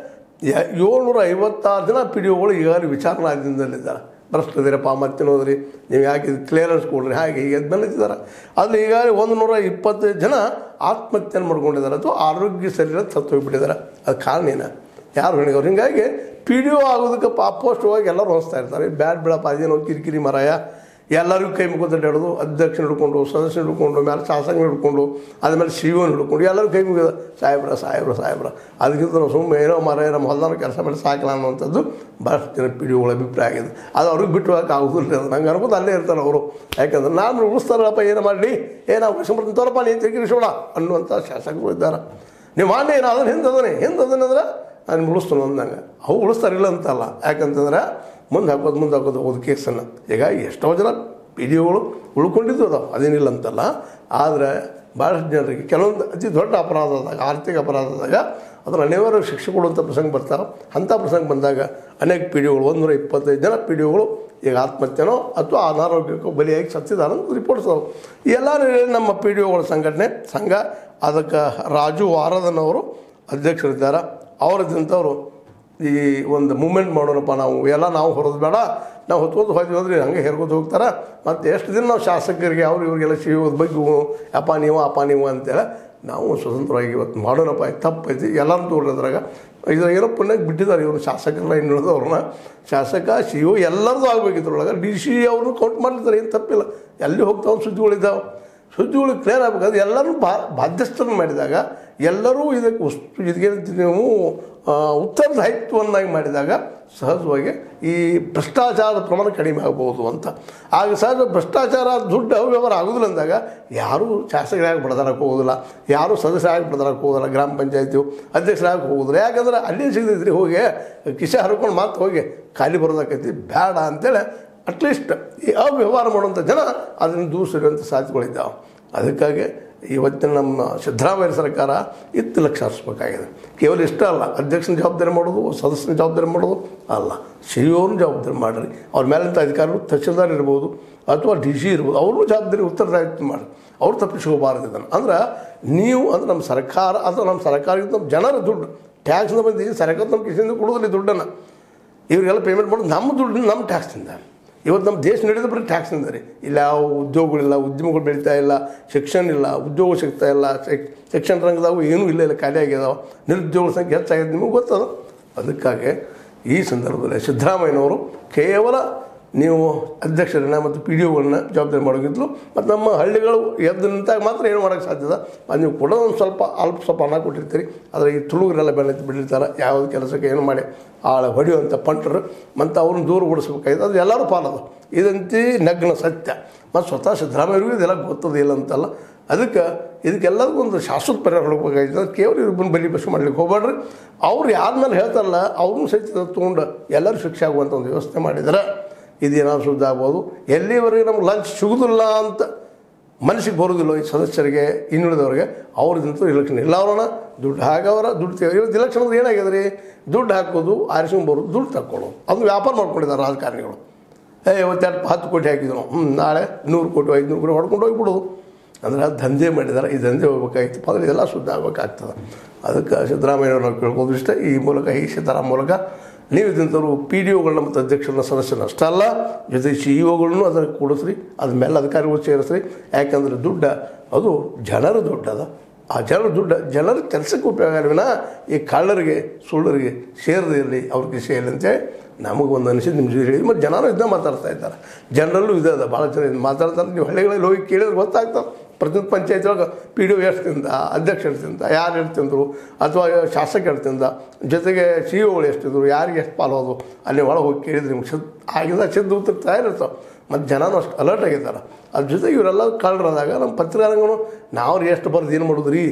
ಯ- ಏಳ್ನೂರ ಐವತ್ತಾರು ಜನ ಪಿ ಡಿ ಒಗಳು ಈಗಾಗಲೇ ವಿಚಾರಣಾಧೀನದಲ್ಲಿದ್ದಾರೆ ಭ್ರಷ್ಟದಿರಪ್ಪ ಮತ್ತೇನೋದ್ರಿ ನೀವು ಯಾಕೆ ಇದು ಕ್ಲಿಯರೆನ್ಸ್ ಕೊಡ್ರಿ ಹಾಗೆ ಹೀಗೆ ಅಂತ ಬಂದಿದ್ದಾರೆ ಆದರೆ ಈಗಾಗಲೇ ಒಂದು ನೂರ ಇಪ್ಪತ್ತೈದು ಜನ ಆತ್ಮಹತ್ಯೆಯನ್ನು ಮಾಡ್ಕೊಂಡಿದ್ದಾರೆ ಅಥವಾ ಆರೋಗ್ಯ ಶರೀರ ಸತ್ತು ಹೋಗ್ಬಿಟ್ಟಿದ್ದಾರೆ ಅದು ಕಾರಣ ಏನು ಯಾರು ಹೇಳಿದವ್ರು ಹಿಂಗಾಗಿ ಪಿ ಡಿ ಒ ಆಗೋದಕ್ಕೆ ಪಾಪೋಷ್ಟವಾಗಿ ಎಲ್ಲರೂ ಹೊಸ್ತಾ ಇರ್ತಾರೆ ಬ್ಯಾಡ್ ಬಿಡಪ್ಪ ಅದೇನೋ ಕಿರಿಕಿರಿ ಮರಾಯ ಎಲ್ಲರಿಗೂ ಕೈ ಮುಗಿದ ಹಿಡಿದು ಅಧ್ಯಕ್ಷ ಹಿಡ್ಕೊಂಡು ಸದಸ್ಯ ಹಿಡ್ಕೊಂಡು ಮೇಲೆ ಶಾಸಕ ಹಿಡ್ಕೊಂಡು ಆದ್ಮೇಲೆ ಸಿ ಒನ್ ಹಿಡ್ಕೊಂಡು ಎಲ್ಲರೂ ಕೈ ಮುಗಿದ ಸಾಹೇಬ್ರ ಸಾಹೇಬ್ರ ಸಾಹೇಬ್ರ ಅದಕ್ಕಿಂತ ನಾವು ಸುಮ್ಮನೆ ಏನೋ ಮರ ನಮ್ಮ ಹೊಲದಾನ ಕೆಲಸ ಮಾಡಿ ಸಾಕಲ್ಲ ಅನ್ನುವಂಥದ್ದು ಭಾಳಷ್ಟು ಜನ ಪಿ ಡಿ ಒಗಳ ಅಭಿಪ್ರಾಯ ಆಗಿದೆ ಅದು ಅವ್ರಿಗೆ ಬಿಟ್ಟು ಹೋಗಕ್ಕೆ ಆಗೋದಿಲ್ಲ ಅದು ನಂಗೆ ಅನ್ಬೋದು ಅಲ್ಲೇ ಇರ್ತಾರೆ ಅವರು ಯಾಕಂದ್ರೆ ನಾನು ಉಳಿಸ್ತಾರಪ್ಪ ಏನು ಮಾಡಲಿ ಏನು ಅವಕಾಶ ಬರ್ತೀನಿ ತೋರಪ್ಪ ನೀನು ತಿರುಗಿಸೋಣ ಅನ್ನುವಂಥ ಶಾಸಕರು ಇದ್ದಾರೆ ನೀವು ಮಾಡಿ ಏನು ಅದನ್ನು ಹಿಂದೆ ಅದನ್ನೇ ಹಿಂದೆ ಅದನ್ನಂದ್ರೆ ನಾನು ಉಳಿಸ್ತಾನೆ ಅಂದಂಗೆ ಅವು ಉಳಿಸ್ತಾರಿಲ್ಲ ಅಂತಲ್ಲ ಯಾಕಂತಂದ್ರೆ ಮುಂದೆ ಹಾಕೋದು ಮುಂದೆ ಹಾಕೋದು ಹೋಗೋದು ಕೇಸನ್ನು ಈಗ ಎಷ್ಟೋ ಜನ ವಿಡಿಯೋಗಳು ಉಳ್ಕೊಂಡಿದ್ದು ಅದಾವೆ ಅದೇನಿಲ್ಲ ಅಂತಲ್ಲ ಆದರೆ ಭಾಳಷ್ಟು ಜನರಿಗೆ ಕೆಲವೊಂದು ಅತಿ ದೊಡ್ಡ ಅಪರಾಧದಾಗ ಆರ್ಥಿಕ ಅಪರಾಧದಾಗ ಅದನ್ನು ಅನಿವಾರ್ಯ ಶಿಕ್ಷೆ ಕೊಡುವಂಥ ಪ್ರಸಂಗ ಬರ್ತಾರೆ ಅಂಥ ಪ್ರಸಂಗ ಬಂದಾಗ ಅನೇಕ ಪಿ ಡಿಗಳು ಒಂದೂರ ಇಪ್ಪತ್ತೈದು ಜನ ಪಿ ಡಿಗಳು ಈಗ ಆತ್ಮಹತ್ಯೆನೋ ಅಥವಾ ಅನಾರೋಗ್ಯಕ್ಕೋ ಬಲಿಯಾಗಿ ಸತ್ತಿದ್ದಾರೆ ಅಂತ ರಿಪೋರ್ಟ್ಸ್ ಅದಾವೆ ಈ ಎಲ್ಲ ನಮ್ಮ ಪಿ ಡಿ ಒಗಳ ಸಂಘಟನೆ ಸಂಘ ಅದಕ್ಕೆ ರಾಜು ವಾರದನವರು ಅಧ್ಯಕ್ಷರಿದ್ದಾರೆ ಅವರದಿಂಥವ್ರು ಈ ಒಂದು ಮೂಮೆಂಟ್ ಮಾಡೋಣಪ್ಪ ನಾವು ಎಲ್ಲ ನಾವು ಹೊರದು ಬೇಡ ನಾವು ಹೊತ್ಕೊಂಡು ಹೋದ್ವಿ ಅಂದ್ರೆ ಹಂಗೆ ಹೇರ್ಕೊಂಡು ಹೋಗ್ತಾರೆ ಮತ್ತು ಎಷ್ಟು ದಿನ ನಾವು ಶಾಸಕರಿಗೆ ಅವ್ರು ಇವ್ರಿಗೆಲ್ಲ ಸಿಗೋದು ಬಗ್ಗೆ ಅಪ್ಪ ನೀವು ಅಪ್ಪ ನೀವು ಅಂತೇಳಿ ನಾವು ಸ್ವತಂತ್ರವಾಗಿ ಇವತ್ತು ಮಾಡೋಣಪ್ಪ ಇದು ತಪ್ಪೈತಿ ಎಲ್ಲರೂ ತೋರಿದ್ರಾಗ ಇದು ಏನೋ ಪುಣ್ಯ ಬಿಟ್ಟಿದ್ದಾರೆ ಇವರು ಶಾಸಕರನ್ನ ಇನ್ನು ಉಳಿದವ್ರನ್ನ ಶಾಸಕ ಸಿ ಒ ಎಲ್ಲರದು ಆಗ್ಬೇಕಿದ್ರೊಳಗೆ ಡಿ ಸಿ ಅವ್ರನ್ನ ಕೌಂಟ್ ಮಾಡಿರ್ತಾರೆ ಏನು ತಪ್ಪಿಲ್ಲ ಎಲ್ಲಿ ಹೋಗ್ತಾವೆ ಸುದ್ದಿಗಳಿದ್ದಾವೆ ಸುದ್ದಿಗಳು ಕ್ಲಿಯರ್ ಆಗಬೇಕಾದ್ರೆ ಎಲ್ಲರೂ ಬಾ ಬಾಧ್ಯಸ್ಥರನ್ನು ಮಾಡಿದಾಗ ಎಲ್ಲರೂ ಇದಕ್ಕೆ ವಸ್ತು ಇದಕ್ಕೆ ನೀವು ಆ, ಉತ್ತರದಾಯಿತ್ವವನ್ನಾಗಿ ಮಾಡಿದಾಗ ಸಹಜವಾಗಿ ಈ ಭ್ರಷ್ಟಾಚಾರದ ಪ್ರಮಾಣ ಕಡಿಮೆ ಆಗ್ಬೋದು ಅಂತ ಆಗ ಸಹಜ ಭ್ರಷ್ಟಾಚಾರ ದುಡ್ಡು ಅವ್ಯವಹಾರ ಆಗೋದಿಲ್ಲ ಅಂದಾಗ ಯಾರೂ ಶಾಸಕರಾಗಿ ಬಡದಾಡಕ್ಕೆ ಹೋಗೋದಿಲ್ಲ ಯಾರೂ ಸದಸ್ಯರಾಗಿ ಬಡದಾಡಕ್ಕೆ ಹೋಗೋದಿಲ್ಲ ಗ್ರಾಮ ಪಂಚಾಯತಿ ಅಧ್ಯಕ್ಷರಾಗಿ ಹೋಗೋದಿಲ್ಲ ಯಾಕಂದ್ರೆ ಅಲ್ಲಿ ಸಿಗದಿದ್ರಿ ಹೋಗಿ ಕಿಸೆ ಹರ್ಕೊಂಡು ಮಾತು ಹೋಗಿ ಖಾಲಿ ಬರೋದಕ್ಕೈತಿ ಬೇಡ ಅಂತೇಳಿ ಅಟ್ಲೀಸ್ಟ್ ಈ ಅವ್ಯವಹಾರ ಮಾಡುವಂಥ ಜನ ಅದನ್ನು ದೂರ ಸರಿಯುವಂಥ ಸಾಧ್ಯತೆಗಳಿದ್ದಾವೆ ಅದಕ್ಕಾಗಿ ಇವತ್ತಿನ ನಮ್ಮ ಸಿದ್ದರಾಮಯ್ಯ ಸರ್ಕಾರ ಇತ್ತು ಲಕ್ಷ ಹರಿಸ್ಬೇಕಾಗಿದೆ ಕೇವಲ ಇಷ್ಟ ಅಲ್ಲ ಅಧ್ಯಕ್ಷನ ಜವಾಬ್ದಾರಿ ಮಾಡೋದು ಸದಸ್ಯನ ಜವಾಬ್ದಾರಿ ಮಾಡೋದು ಅಲ್ಲ ಸಿ ಅವ್ರನ್ನ ಜವಾಬ್ದಾರಿ ಮಾಡಿರಿ ಅವ್ರ ಮೇಲಿಂದ ಅಧಿಕಾರಿಗಳು ತಹಶೀಲ್ದಾರ್ ಇರ್ಬೋದು ಅಥವಾ ಡಿ ಸಿ ಇರ್ಬೋದು ಅವ್ರನ್ನೂ ಜವಾಬ್ದಾರಿ ಉತ್ತರದಾಯಿತ್ವ ಮಾಡಿ ಅವ್ರು ತಪ್ಪಿಸ್ಕೋಬಾರ್ದು ಇದನ್ನು ಅಂದ್ರೆ ನೀವು ಅಂದ್ರೆ ನಮ್ಮ ಸರ್ಕಾರ ಅಥವಾ ನಮ್ಮ ಸರ್ಕಾರಕ್ಕೆ ನಮ್ಮ ಜನರ ದುಡ್ಡು ಟ್ಯಾಕ್ಸ್ನ ಬಂದು ಸರ್ಕಾರ ನಮ್ಮ ಕಿಸಿಯಿಂದ ಕೊಡೋದಿಲ್ಲ ಈ ದುಡ್ಡನ್ನು ಇವರಿಗೆಲ್ಲ ಪೇಮೆಂಟ್ ಮಾಡೋದು ನಮ್ಮ ದುಡ್ಡು ನಮ್ಮ ಟ್ಯಾಕ್ಸಿಂದ ಇವತ್ತು ನಮ್ಮ ದೇಶ ನಡೆಯೋದು ಬರೀ ಟ್ಯಾಕ್ಸಿಂದ ರೀ ಇಲ್ಲ ಯಾವ ಉದ್ಯೋಗಗಳಿಲ್ಲ ಉದ್ಯಮಗಳು ಬೆಳೀತಾ ಇಲ್ಲ ಶಿಕ್ಷಣ ಇಲ್ಲ ಉದ್ಯೋಗ ಸಿಗ್ತಾ ಇಲ್ಲ ಶಿಕ್- ಶಿಕ್ಷಣ ರಂಗದಾಗೂ ಏನೂ ಇಲ್ಲ ಇಲ್ಲ ಖಾಲಿ ಆಗ್ಯದಾವ ನಿರುದ್ಯೋಗ ಸಂಖ್ಯೆ ಹೆಚ್ಚಾಗಿದೆ ನಿಮಗೆ ಗೊತ್ತದ ಅದಕ್ಕಾಗಿ ಈ ಸಂದರ್ಭದಲ್ಲಿ ಸಿದ್ದರಾಮಯ್ಯನವರು ಕೇವಲ ನೀವು ಅಧ್ಯಕ್ಷರನ್ನ ಮತ್ತು ಪಿ ಡಿ ಒಗಳನ್ನ ಜವಾಬ್ದಾರಿ ಮಾಡೋಗಿದ್ಲು ಮತ್ತು ನಮ್ಮ ಹಳ್ಳಿಗಳು ಎದ್ದು ನಿಂತಾಗ ಮಾತ್ರ ಏನು ಮಾಡೋಕ್ಕೆ ಸಾಧ್ಯದ ಅದು ನೀವು ಕೊಡೋದು ಒಂದು ಸ್ವಲ್ಪ ಅಲ್ಪ ಸ್ವಲ್ಪ ಹಣ ಕೊಟ್ಟಿರ್ತೀರಿ ಆದರೆ ಈ ತುಳುಗರೆಲ್ಲ ಬೆಳೆದು ಬಿಟ್ಟಿರ್ತಾರೆ ಯಾವುದೇ ಕೆಲಸಕ್ಕೆ ಏನು ಮಾಡಿ ಆಳ ಹೊಡೆಯುವಂಥ ಪಂಟರು ಮತ್ತು ಅವ್ರನ್ನ ದೂರ ಓಡಿಸ್ಬೇಕಾಗಿದೆ ಅದು ಎಲ್ಲರೂ ಪಾಲದು ಇದಂತಿ ನಗ್ನ ಸತ್ಯ ಮತ್ತು ಸ್ವತಃ ಸಿದ್ದರಾಮಯ್ಯರಿಗೂ ಇದೆಲ್ಲ ಗೊತ್ತದ ಇಲ್ಲ ಅಂತಲ್ಲ ಅದಕ್ಕೆ ಇದಕ್ಕೆಲ್ಲದಕ್ಕೂ ಒಂದು ಶಾಶ್ವತ ಪರಿಹಾರ ಹುಡುಕಬೇಕಾಗಿದೆ ಅದು ಕೇವಲ ಇಬ್ಬರು ಬಲಿ ಬಸ್ ಮಾಡ್ಲಿಕ್ಕೆ ಹೋಗ್ಬೇಡ್ರಿ ಅವ್ರು ಯಾರ ಮೇಲೆ ಹೇಳ್ತಾರಲ್ಲ ಅವ್ರನ್ನೂ ಸಹಿತ ತೊಗೊಂಡು ಎಲ್ಲರೂ ಶಿಕ್ಷೆ ಆಗುವಂಥ ಒಂದು ವ್ಯವಸ್ಥೆ ಮಾಡಿದ್ದಾರೆ ಇದೇನಾದ್ರು ಸುದ್ದಿ ಆಗ್ಬೋದು ಎಲ್ಲಿವರೆಗೆ ನಮ್ಗೆ ಲಂಚ್ ಸಿಗುದಿಲ್ಲ ಅಂತ ಮನಸ್ಸಿಗೆ ಬರೋದಿಲ್ಲ ಈ ಸದಸ್ಯರಿಗೆ ಇನ್ನುಳಿದವ್ರಿಗೆ ಅವ್ರದ್ದಂತೂ ಇಲೆಕ್ಷನ್ ಇಲ್ಲ ಅವರನ್ನ ದುಡ್ಡು ಹಾಕವರ ದುಡ್ಡು ತೆಗೆ ಇವತ್ತು ಇಲೆಕ್ಷನ್ ಅಂದ್ರೆ ಏನಾಗಿದೆ ರೀ ದುಡ್ಡು ಹಾಕೋದು ಆರಿಸ್ಕೊಂಡು ಬರೋದು ದುಡ್ಡು ತಕ್ಕೊಳ್ಳೋದು ಅದು ವ್ಯಾಪಾರ ಮಾಡ್ಕೊಂಡಿದ್ದಾರೆ ರಾಜಕಾರಣಿಗಳು ಏ ಇವತ್ತೆರಡು ಹತ್ತು ಕೋಟಿ ಹಾಕಿದ್ರು ಹ್ಞೂ ನಾಳೆ ನೂರು ಕೋಟಿ ಐದುನೂರು ಕೋಟಿ ಹೊಡ್ಕೊಂಡು ಹೋಗ್ಬಿಡೋದು ಅಂದ್ರೆ ಅದು ದಂಧೆ ಮಾಡಿದ್ದಾರೆ ಈ ದಂಧೆ ಹೋಗ್ಬೇಕಾಗಿತ್ತು ಅಂದರೆ ಇದೆಲ್ಲ ಶುದ್ಧ ಆಗ್ಬೇಕಾಗ್ತದೆ ಅದಕ್ಕೆ ಸಿದ್ದರಾಮಯ್ಯವ್ರು ನಾವು ಕೇಳ್ಬೋದು ಇಷ್ಟ ಈ ಮೂಲಕ ಈ ಸಿದ್ದರಾಮ ಮೂಲಕ ನೀವು ಇದ್ದಂಥವ್ರು ಪಿ ಡಿ ಒಗಳನ್ನ ಮತ್ತು ಅಧ್ಯಕ್ಷರನ್ನ ಸದಸ್ಯನ ಅಷ್ಟೇ ಅಲ್ಲ ಜೊತೆಗೆ ಸಿ ಇ ಒಗಳನ್ನೂ ಅದನ್ನು ಕೂಡಿಸ್ರಿ ಅದ್ರ ಮೇಲೆ ಅಧಿಕಾರಿಗಳು ಸೇರಿಸ್ರಿ ಯಾಕಂದ್ರೆ ದುಡ್ಡ ಅದು ಜನರ ದುಡ್ಡದ ಆ ಜನರ ದುಡ್ಡು ಜನರ ಕೆಲಸಕ್ಕೆ ಉಪಯೋಗ ಅಲ್ವಿನ ಈ ಕಳ್ಳರಿಗೆ ಸುಳ್ಳರಿಗೆ ಸೇರದೇ ಇರಲಿ ಅವ್ರ ಕಿಸೆ ಇಲ್ಲ ಅಂತೇಳಿ ನಮಗೊಂದು ಅನಿಸಿದ್ದು ನಿಮ್ಮ ಜೊತೆ ಹೇಳಿ ಮತ್ತು ಜನರು ಇದನ್ನ ಮಾತಾಡ್ತಾ ಇದ್ದಾರೆ ಜನರಲ್ಲೂ ಇದೆ ಅದ ಭಾಳ ಜನ ಇದನ್ನ ಮಾತಾಡ್ತಾರೆ ನೀವು ಹಳ್ಳಿಗಳಲ್ಲಿ ಹೋಗಿ ಕೇಳಿದ್ರೆ ಗೊತ್ತಾಗ್ತದೆ ಪ್ರತಿಯೊಂದು ಪಂಚಾಯತ್ ಒಳಗೆ ಪಿ ಡಿ ಒ ಎಷ್ಟು ತಿಂದ ಅಧ್ಯಕ್ಷ ಎಷ್ಟು ತಿಂದ ಯಾರು ಎಷ್ಟು ತಿಂದರು ಅಥವಾ ಶಾಸಕ ಎಷ್ಟು ತಿಂದ ಜೊತೆಗೆ ಸಿ ಒಗಳು ಎಷ್ಟು ತಿಂದರು ಯಾರಿಗೆ ಎಷ್ಟು ಪಾಲೋದು ಅಲ್ಲಿ ಒಳಗೆ ಹೋಗಿ ಕೇಳಿದ್ರೆ ನಿಮ್ಗೆ ಸಿದ್ ಆಗಿಂದ ಸಿದ್ದು ಉತ್ತರ ತಯಾರಿರ್ತಾವೆ ಮತ್ತು ಜನನೂ ಅಷ್ಟು ಅಲರ್ಟ್ ಆಗಿದ್ದಾರೆ ಅದ್ರ ಜೊತೆಗೆ ಇವರೆಲ್ಲ ಕಳ್ಳರದಾಗ ನಮ್ಮ ಪತ್ರಿಕಾರಂಗನು ನಾವು ಎಷ್ಟು ಬರೆದು ಏನು ಮಾಡೋದು ರೀ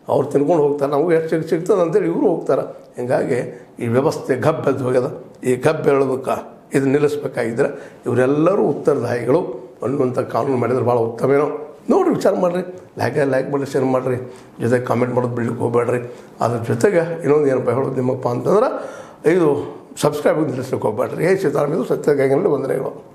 ಅವ್ರು ತಿನ್ಕೊಂಡು ಹೋಗ್ತಾರೆ ನಮಗೂ ಎಷ್ಟು ಸಿಗ್ ಸಿಗ್ತದೆ ಅಂತೇಳಿ ಇವರು ಹೋಗ್ತಾರೆ ಹಿಂಗಾಗಿ ಈ ವ್ಯವಸ್ಥೆ ಗಬ್ಬೆದ್ದು ಹೋಗ್ಯದ ಈ ಗಬ್ಬು ಹೇಳೋದಕ್ಕೆ ಇದು ನಿಲ್ಲಿಸ್ಬೇಕಾಗಿದ್ರೆ ಇವರೆಲ್ಲರೂ ಉತ್ತರದಾಯಿಗಳು ಅನ್ನುವಂಥ ಕಾನೂನು ಮಾಡಿದ್ರೆ ಭಾಳ ಉತ್ತಮೇನೋ ನೋಡಿರಿ ವಿಚಾರ ಮಾಡಿರಿ ಲೈಕ್ ಲೈಕ್ ಮಾಡಿ ಶೇರ್ ಮಾಡಿರಿ ಜೊತೆಗೆ ಕಾಮೆಂಟ್ ಮಾಡೋದು ಬಿಡ್ಲಿಕ್ಕೆ ಹೋಗಬೇಡ್ರಿ ಅದ್ರ ಜೊತೆಗೆ ಇನ್ನೊಂದು ಏನಪ್ಪ ಹೇಳೋದು ನಿಮ್ಮಪ್ಪ ಅಂತಂದ್ರೆ ಇದು ಸಬ್ಸ್ಕ್ರೈಬ್ ನಿಲ್ಲಿಸ್ಲಿಕ್ಕೆ ಹೋಗ್ಬೇಡ್ರಿ ಏ ಸೀತಾರಾಮ್ ಇದು ಸತ್ಯಗಾಗಿ ವಂದನೆಗಳು